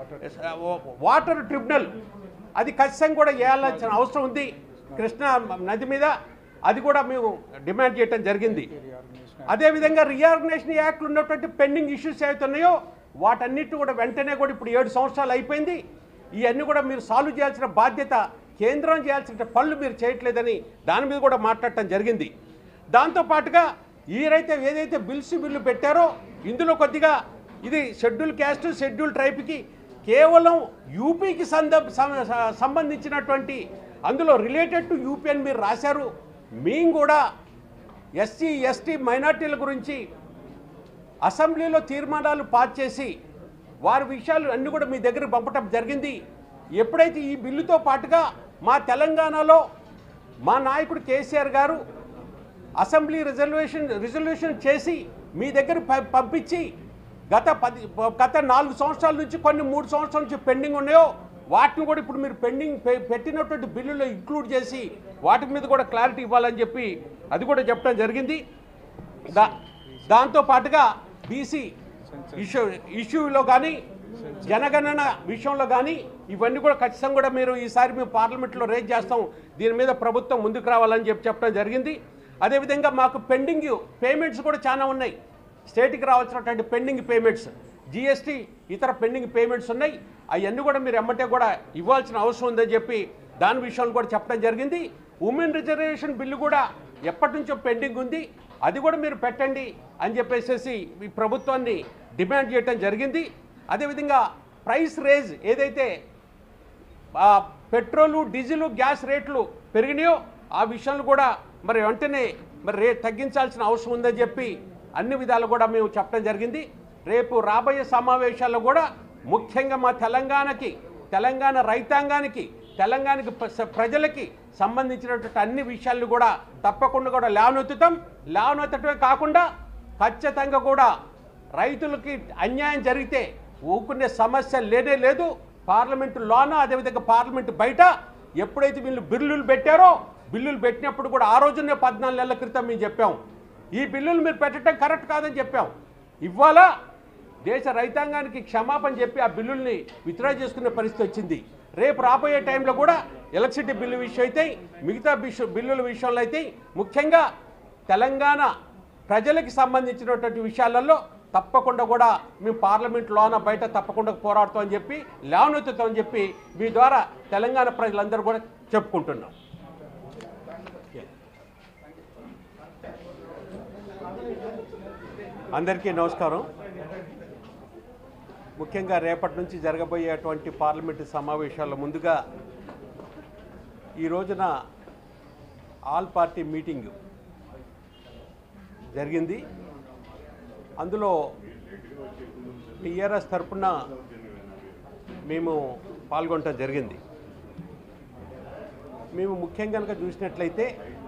వాటర్ ట్రిబ్యునల్ అది ఖచ్చితంగా కూడా వేయాల్సిన అవసరం ఉంది కృష్ణా నది మీద అది కూడా మేము డిమాండ్ చేయడం జరిగింది అదేవిధంగా రీఆర్గనైజేషన్ యాక్ట్లు ఉన్నటువంటి పెండింగ్ ఇష్యూస్ ఏవైతే ఉన్నాయో వాటన్నిటిని కూడా వెంటనే కూడా ఇప్పుడు ఏడు సంవత్సరాలు అయిపోయింది ఇవన్నీ కూడా మీరు సాల్వ్ చేయాల్సిన బాధ్యత కేంద్రం చేయాల్సిన పనులు మీరు చేయట్లేదని దాని మీద కూడా మాట్లాడటం జరిగింది దాంతో పాటుగా ఈరైతే ఏదైతే బిల్స్ బిల్లు పెట్టారో ఇందులో కొద్దిగా ఇది షెడ్యూల్ క్యాస్ట్ షెడ్యూల్ ట్రైబ్కి కేవలం యూపీకి సంద సం- సంబంధించినటువంటి అందులో రిలేటెడ్ టు యూపీ అని మీరు రాశారు మేము కూడా ఎస్సీ ఎస్టీ మైనార్టీల గురించి అసెంబ్లీలో తీర్మానాలు పాస్ చేసి వారి విషయాలు అన్నీ కూడా మీ దగ్గర పంపటం జరిగింది ఎప్పుడైతే ఈ బిల్లుతో పాటుగా మా తెలంగాణలో మా నాయకుడు కేసీఆర్ గారు అసెంబ్లీ రిజర్వేషన్ రిజల్యూషన్ చేసి మీ దగ్గర ప- పంపించి గత పది గత నాలుగు సంవత్సరాల నుంచి కొన్ని మూడు సంవత్సరాల నుంచి పెండింగ్ ఉన్నాయో వాటిని కూడా ఇప్పుడు మీరు పెండింగ్ పె- పెట్టినటువంటి బిల్లులో ఇంక్లూడ్ చేసి వాటి మీద కూడా క్లారిటీ ఇవ్వాలని చెప్పి అది కూడా చెప్పడం జరిగింది దా దాంతో పాటుగా బీసీ ఇష్యూ ఇష్యూలో కానీ జనగణన విషయంలో కానీ ఇవన్నీ కూడా ఖచ్చితంగా కూడా మీరు ఈసారి మేము పార్లమెంట్లో రేజ్ చేస్తాం దీని మీద ప్రభుత్వం ముందుకు రావాలని చెప్పి చెప్పడం జరిగింది అదేవిధంగా మాకు పెండింగ్ పేమెంట్స్ కూడా చాలా ఉన్నాయి స్టేట్కి రావాల్సినటువంటి పెండింగ్ పేమెంట్స్ జిఎస్టీ ఇతర పెండింగ్ పేమెంట్స్ ఉన్నాయి అవన్నీ కూడా మీరు ఎమ్మటే కూడా ఇవ్వాల్సిన అవసరం ఉందని చెప్పి దాని విషయంలో కూడా చెప్పడం జరిగింది ఉమెన్ రిజర్వేషన్ బిల్లు కూడా ఎప్పటి నుంచో పెండింగ్ ఉంది అది కూడా మీరు పెట్టండి అని చెప్పేసి ఈ ప్రభుత్వాన్ని డిమాండ్ చేయడం జరిగింది అదేవిధంగా ప్రైస్ రేజ్ ఏదైతే ఆ పెట్రోలు డీజిల్ గ్యాస్ రేట్లు పెరిగినాయో ఆ విషయాలు కూడా మరి వెంటనే మరి రేట్ తగ్గించాల్సిన అవసరం ఉందని చెప్పి అన్ని విధాలు కూడా మేము చెప్పడం జరిగింది రేపు రాబోయే సమావేశాల్లో కూడా ముఖ్యంగా మా తెలంగాణకి తెలంగాణ రైతాంగానికి తెలంగాణకి ప్ర- ప్రజలకి సంబంధించినటువంటి అన్ని విషయాలను కూడా తప్పకుండా కూడా లేవనెత్తుతాం లేవనెత్తటమే కాకుండా ఖచ్చితంగా కూడా రైతులకి అన్యాయం జరిగితే ఊకునే సమస్య లేనే లేదు పార్లమెంటు లోన అదేవిధంగా పార్లమెంటు బయట ఎప్పుడైతే వీళ్ళు బిల్లులు పెట్టారో బిల్లులు పెట్టినప్పుడు కూడా ఆ రోజునే పద్నాలుగు నెలల క్రితం మేము చెప్పాం ఈ బిల్లులు మీరు పెట్టడం కరెక్ట్ కాదని చెప్పాం ఇవాళ దేశ రైతాంగానికి క్షమాపణ చెప్పి ఆ బిల్లుల్ని విత్డ్రా చేసుకునే పరిస్థితి వచ్చింది రేపు రాబోయే టైంలో కూడా ఎలక్ట్రిసిటీ బిల్లు విషయం అయితే మిగతా బిష- బిల్లుల విషయంలో అయితే ముఖ్యంగా తెలంగాణ ప్రజలకి సంబంధించినటువంటి విషయాలలో తప్పకుండా కూడా మేము పార్లమెంట్ లోన బయట తప్పకుండా పోరాడతామని చెప్పి లేవనెత్తుతామని చెప్పి మీ ద్వారా తెలంగాణ ప్రజలందరూ కూడా చెప్పుకుంటున్నాం అందరికీ నమస్కారం ముఖ్యంగా రేపటి నుంచి జరగబోయేటువంటి పార్లమెంటు సమావేశాల ముందుగా ఈ రోజున ఆల్ పార్టీ మీటింగ్ జరిగింది అందులో టీఆర్ఎస్ తరపున మేము పాల్గొనటం జరిగింది మేము ముఖ్యంగా కనుక చూసినట్లయితే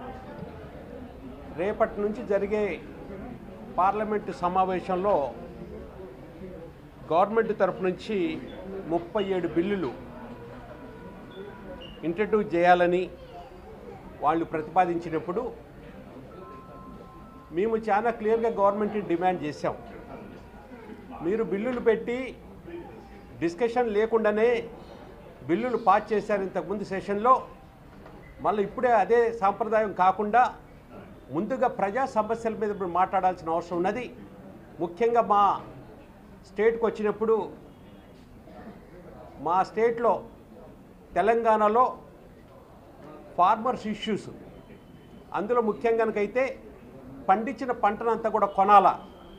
రేపటి నుంచి జరిగే పార్లమెంటు సమావేశంలో గవర్నమెంట్ తరపు నుంచి ముప్పై ఏడు బిల్లులు ఇంట్రడ్యూస్ చేయాలని వాళ్ళు ప్రతిపాదించినప్పుడు మేము చాలా క్లియర్గా గవర్నమెంట్ని డిమాండ్ చేశాం మీరు బిల్లులు పెట్టి డిస్కషన్ లేకుండానే బిల్లులు పాస్ చేశారు ఇంతకుముందు సెషన్లో మళ్ళీ ఇప్పుడే అదే సాంప్రదాయం కాకుండా ముందుగా ప్రజా సమస్యల మీద ఇప్పుడు మాట్లాడాల్సిన అవసరం ఉన్నది ముఖ్యంగా మా స్టేట్కి వచ్చినప్పుడు మా స్టేట్లో తెలంగాణలో ఫార్మర్స్ ఇష్యూస్ అందులో ముఖ్యంగానకైతే పండించిన పంటనంతా కూడా కొనాలా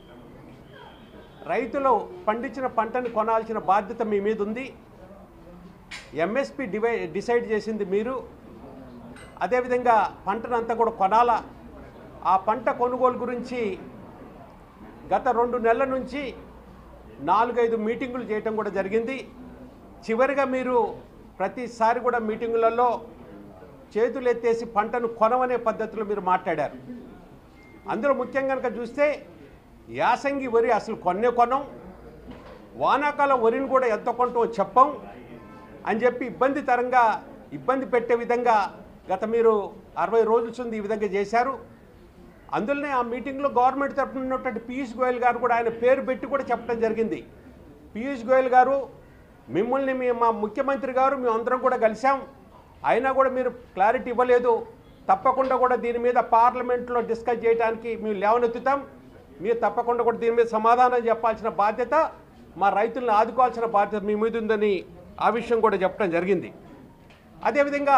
రైతులు పండించిన పంటని కొనాల్సిన బాధ్యత మీ మీద ఉంది ఎంఎస్పి డివై డిసైడ్ చేసింది మీరు అదేవిధంగా పంటనంతా కూడా కొనాలా ఆ పంట కొనుగోలు గురించి గత రెండు నెలల నుంచి నాలుగైదు మీటింగులు చేయటం కూడా జరిగింది చివరిగా మీరు ప్రతిసారి కూడా మీటింగులలో చేతులు ఎత్తేసి పంటను కొనవనే పద్ధతిలో మీరు మాట్లాడారు అందులో ముఖ్యంగా కనుక చూస్తే యాసంగి వరి అసలు కొన్నే కొనం వానాకాలం వరిని కూడా ఎంత కొంటామో చెప్పం అని చెప్పి ఇబ్బందికరంగా ఇబ్బంది పెట్టే విధంగా గత మీరు అరవై రోజుల నుంచి ఈ విధంగా చేశారు అందులోనే ఆ మీటింగ్లో గవర్నమెంట్ తరఫున ఉన్నటువంటి పీయూష్ గోయల్ గారు కూడా ఆయన పేరు పెట్టి కూడా చెప్పడం జరిగింది పీయూష్ గోయల్ గారు మిమ్మల్ని మీ మా ముఖ్యమంత్రి గారు మేము అందరం కూడా కలిసాం అయినా కూడా మీరు క్లారిటీ ఇవ్వలేదు తప్పకుండా కూడా దీని మీద పార్లమెంట్లో డిస్కస్ చేయడానికి మేము లేవనెత్తుతాం మీరు తప్పకుండా కూడా దీని మీద సమాధానం చెప్పాల్సిన బాధ్యత మా రైతులను ఆదుకోవాల్సిన బాధ్యత మీ మీద ఉందని ఆ విషయం కూడా చెప్పడం జరిగింది అదేవిధంగా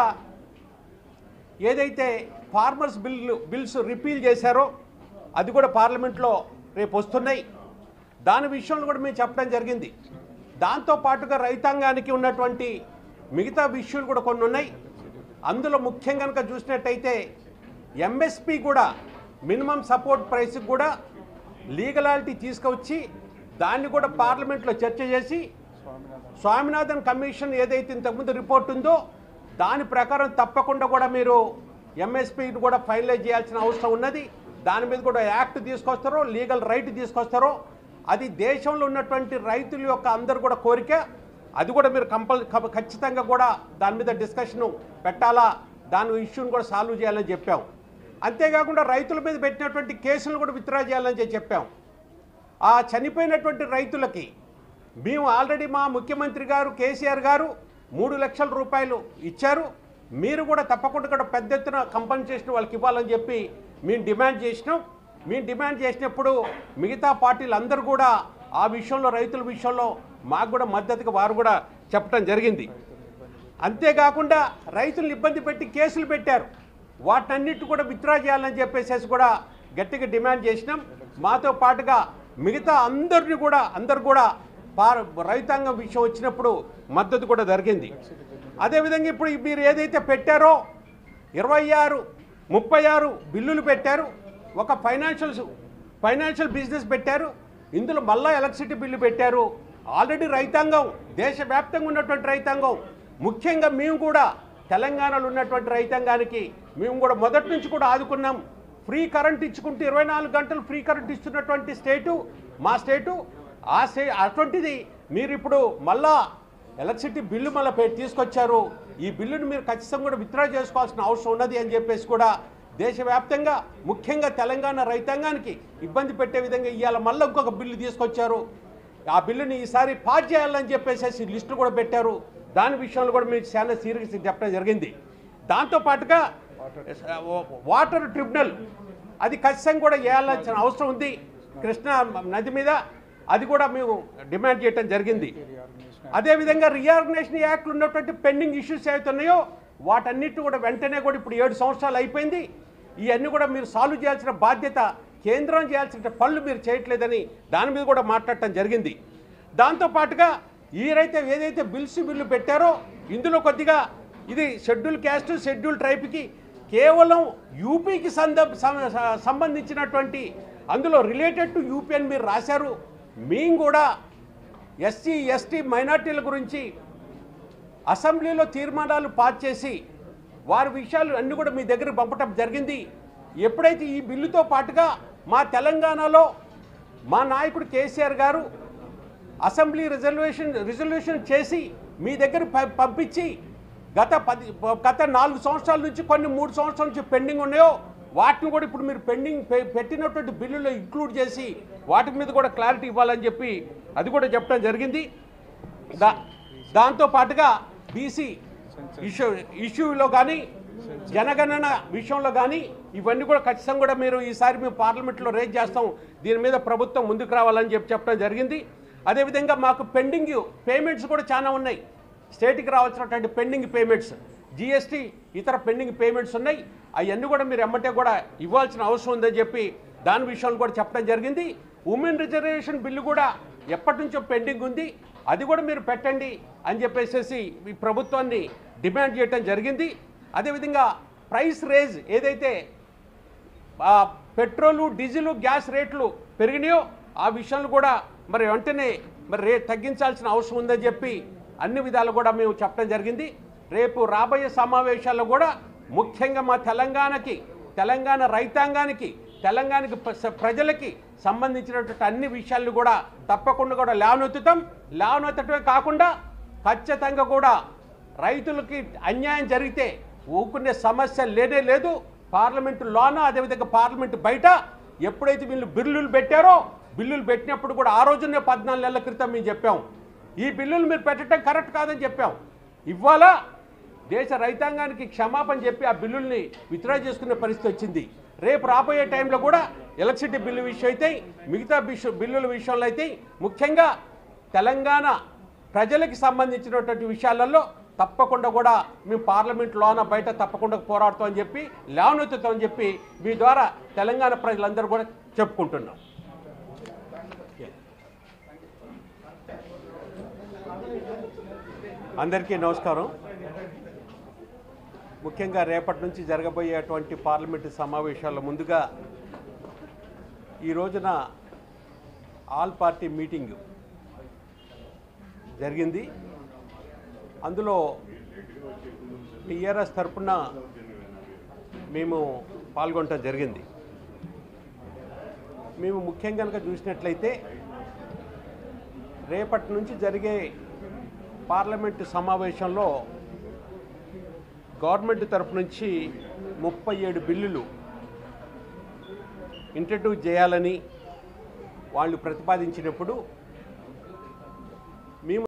ఏదైతే ఫార్మర్స్ బిల్లు బిల్స్ రిపీల్ చేశారో అది కూడా పార్లమెంట్లో రేపు వస్తున్నాయి దాని విషయంలో కూడా మేము చెప్పడం జరిగింది దాంతో పాటుగా రైతాంగానికి ఉన్నటువంటి మిగతా విషయాలు కూడా కొన్ని ఉన్నాయి అందులో ముఖ్యంగా కనుక చూసినట్టయితే ఎంఎస్పి కూడా మినిమం సపోర్ట్ ప్రైస్కి కూడా లీగలాలిటీ తీసుకొచ్చి దాన్ని కూడా పార్లమెంట్లో చర్చ చేసి స్వామినాథన్ కమిషన్ ఏదైతే ఇంతకుముందు రిపోర్ట్ ఉందో దాని ప్రకారం తప్పకుండా కూడా మీరు ఎంఎస్పీని కూడా ఫైనలైజ్ చేయాల్సిన అవసరం ఉన్నది దాని మీద కూడా యాక్ట్ తీసుకొస్తారో లీగల్ రైట్ తీసుకొస్తారో అది దేశంలో ఉన్నటువంటి రైతుల యొక్క అందరు కూడా కోరిక అది కూడా మీరు కంపల్ కం- ఖచ్చితంగా కూడా దాని మీద డిస్కషన్ పెట్టాలా దాని ఇష్యూని కూడా సాల్వ్ చేయాలని చెప్పాం అంతేకాకుండా రైతుల మీద పెట్టినటువంటి కేసులను కూడా విత్డ్రా చేయాలని చెప్పి చెప్పాం ఆ చనిపోయినటువంటి రైతులకి మేము ఆల్రెడీ మా ముఖ్యమంత్రి గారు కేసీఆర్ గారు మూడు లక్షల రూపాయలు ఇచ్చారు మీరు కూడా తప్పకుండా కూడా పెద్ద ఎత్తున కంపన్సేషన్ వాళ్ళకి ఇవ్వాలని చెప్పి మేము డిమాండ్ చేసినాం మేము డిమాండ్ చేసినప్పుడు మిగతా పార్టీలు అందరూ కూడా ఆ విషయంలో రైతుల విషయంలో మాకు కూడా మద్దతుగా వారు కూడా చెప్పడం జరిగింది అంతేకాకుండా రైతులను ఇబ్బంది పెట్టి కేసులు పెట్టారు వాటన్నిటి కూడా విత్డ్రా చేయాలని చెప్పేసి కూడా గట్టిగా డిమాండ్ చేసినాం మాతో పాటుగా మిగతా అందరిని కూడా అందరు కూడా పార రైతాంగం విషయం వచ్చినప్పుడు మద్దతు కూడా జరిగింది అదేవిధంగా ఇప్పుడు మీరు ఏదైతే పెట్టారో ఇరవై ఆరు ముప్పై ఆరు బిల్లులు పెట్టారు ఒక ఫైనాన్షియల్ ఫైనాన్షియల్ బిజినెస్ పెట్టారు ఇందులో మళ్ళా ఎలక్ట్రిసిటీ బిల్లు పెట్టారు ఆల్రెడీ రైతాంగం దేశవ్యాప్తంగా ఉన్నటువంటి రైతాంగం ముఖ్యంగా మేము కూడా తెలంగాణలో ఉన్నటువంటి రైతాంగానికి మేము కూడా మొదటి నుంచి కూడా ఆదుకున్నాం ఫ్రీ కరెంట్ ఇచ్చుకుంటూ ఇరవై నాలుగు గంటలు ఫ్రీ కరెంట్ ఇస్తున్నటువంటి స్టేటు మా స్టేటు ఆ స్టే అటువంటిది మీరు ఇప్పుడు మళ్ళా ఎలక్ట్రిసిటీ బిల్లు మళ్ళీ పె- తీసుకొచ్చారు ఈ బిల్లును మీరు ఖచ్చితంగా కూడా విత్డ్రా చేసుకోవాల్సిన అవసరం ఉన్నది అని చెప్పేసి కూడా దేశవ్యాప్తంగా ముఖ్యంగా తెలంగాణ రైతాంగానికి ఇబ్బంది పెట్టే విధంగా ఇవాళ మళ్ళీ ఇంకొక బిల్లు తీసుకొచ్చారు ఆ బిల్లుని ఈసారి పాస్ చేయాలని చెప్పేసి లిస్టు కూడా పెట్టారు దాని విషయంలో కూడా మీకు చాలా సీరియస్ చెప్పడం జరిగింది దాంతోపాటుగా వాటర్ ట్రిబ్యునల్ అది ఖచ్చితంగా కూడా వేయాల్సిన అవసరం ఉంది కృష్ణా నది మీద అది కూడా మేము డిమాండ్ చేయడం జరిగింది అదేవిధంగా రీఆర్గనైజేషన్ యాక్ట్లు ఉన్నటువంటి పెండింగ్ ఇష్యూస్ ఏవైతే ఉన్నాయో వాటన్నిటి కూడా వెంటనే కూడా ఇప్పుడు ఏడు సంవత్సరాలు అయిపోయింది ఇవన్నీ కూడా మీరు సాల్వ్ చేయాల్సిన బాధ్యత కేంద్రం చేయాల్సిన పనులు మీరు చేయట్లేదని దాని మీద కూడా మాట్లాడటం జరిగింది దాంతోపాటుగా ఈరైతే ఏదైతే బిల్స్ బిల్లు పెట్టారో ఇందులో కొద్దిగా ఇది షెడ్యూల్ క్యాస్ట్ షెడ్యూల్ ట్రైబ్కి కేవలం యూపీకి సంద సం- సంబంధించినటువంటి అందులో రిలేటెడ్ టు యూపీ అని మీరు రాశారు మేము కూడా ఎస్సీ ఎస్టీ మైనార్టీల గురించి అసెంబ్లీలో తీర్మానాలు పాస్ చేసి వారి విషయాలు అన్నీ కూడా మీ దగ్గర పంపటం జరిగింది ఎప్పుడైతే ఈ బిల్లుతో పాటుగా మా తెలంగాణలో మా నాయకుడు కేసీఆర్ గారు అసెంబ్లీ రిజర్వేషన్ రిజల్యూషన్ చేసి మీ దగ్గర ప- పంపించి గత పది గత నాలుగు సంవత్సరాల నుంచి కొన్ని మూడు సంవత్సరాల నుంచి పెండింగ్ ఉన్నాయో వాటిని కూడా ఇప్పుడు మీరు పెండింగ్ పె- పెట్టినటువంటి బిల్లులో ఇంక్లూడ్ చేసి వాటి మీద కూడా క్లారిటీ ఇవ్వాలని చెప్పి అది కూడా చెప్పడం జరిగింది దా దాంతో పాటుగా బీసీ ఇష్యూ ఇష్యూలో కానీ జనగణన విషయంలో కానీ ఇవన్నీ కూడా ఖచ్చితంగా కూడా మీరు ఈసారి మేము పార్లమెంట్లో రేజ్ చేస్తాం దీని మీద ప్రభుత్వం ముందుకు రావాలని చెప్పి చెప్పడం జరిగింది అదేవిధంగా మాకు పెండింగ్ పేమెంట్స్ కూడా చాలా ఉన్నాయి స్టేట్కి రావాల్సినటువంటి పెండింగ్ పేమెంట్స్ జిఎస్టీ ఇతర పెండింగ్ పేమెంట్స్ ఉన్నాయి అవన్నీ కూడా మీరు ఎమ్మటే కూడా ఇవ్వాల్సిన అవసరం ఉందని చెప్పి దాని విషయంలో కూడా చెప్పడం జరిగింది ఉమెన్ రిజర్వేషన్ బిల్లు కూడా ఎప్పటి నుంచో పెండింగ్ ఉంది అది కూడా మీరు పెట్టండి అని చెప్పేసి ఈ ప్రభుత్వాన్ని డిమాండ్ చేయడం జరిగింది అదేవిధంగా ప్రైస్ రేజ్ ఏదైతే ఆ పెట్రోలు డీజిల్ గ్యాస్ రేట్లు పెరిగినాయో ఆ విషయాలు కూడా మరి వెంటనే మరి రేట్ తగ్గించాల్సిన అవసరం ఉందని చెప్పి అన్ని విధాలు కూడా మేము చెప్పడం జరిగింది రేపు రాబోయే సమావేశాల్లో కూడా ముఖ్యంగా మా తెలంగాణకి తెలంగాణ రైతాంగానికి తెలంగాణకి ప్ర- ప్రజలకి సంబంధించినటువంటి అన్ని విషయాలను కూడా తప్పకుండా కూడా లేవనెత్తుతాం లేవనెత్తటమే కాకుండా ఖచ్చితంగా కూడా రైతులకి అన్యాయం జరిగితే ఊకునే సమస్య లేనే లేదు పార్లమెంటు లోన అదేవిధంగా పార్లమెంటు బయట ఎప్పుడైతే వీళ్ళు బిల్లులు పెట్టారో బిల్లులు పెట్టినప్పుడు కూడా ఆ రోజునే పద్నాలుగు నెలల క్రితం మేము చెప్పాం ఈ బిల్లులు మీరు పెట్టడం కరెక్ట్ కాదని చెప్పాం ఇవాళ దేశ రైతాంగానికి క్షమాపణ చెప్పి ఆ బిల్లుల్ని విత్డ్రా చేసుకునే పరిస్థితి వచ్చింది రేపు రాబోయే టైంలో కూడా ఎలక్ట్రిసిటీ బిల్లు విషయం అయితే మిగతా బిష బిల్లుల విషయంలో అయితే ముఖ్యంగా తెలంగాణ ప్రజలకి సంబంధించినటువంటి విషయాలలో తప్పకుండా కూడా మేము పార్లమెంట్ లోన బయట తప్పకుండా పోరాడతామని చెప్పి లేవనెత్తుతామని చెప్పి మీ ద్వారా తెలంగాణ ప్రజలందరూ కూడా చెప్పుకుంటున్నాం అందరికీ నమస్కారం ముఖ్యంగా రేపటి నుంచి జరగబోయేటువంటి పార్లమెంటు సమావేశాల ముందుగా ఈ రోజున ఆల్ పార్టీ మీటింగ్ జరిగింది అందులో టీఆర్ఎస్ తరపున మేము పాల్గొనటం జరిగింది మేము ముఖ్యంగా కనుక చూసినట్లయితే రేపటి నుంచి జరిగే పార్లమెంటు సమావేశంలో గవర్నమెంట్ తరపు నుంచి ముప్పై ఏడు బిల్లులు ఇంట్రడ్యూస్ చేయాలని వాళ్ళు ప్రతిపాదించినప్పుడు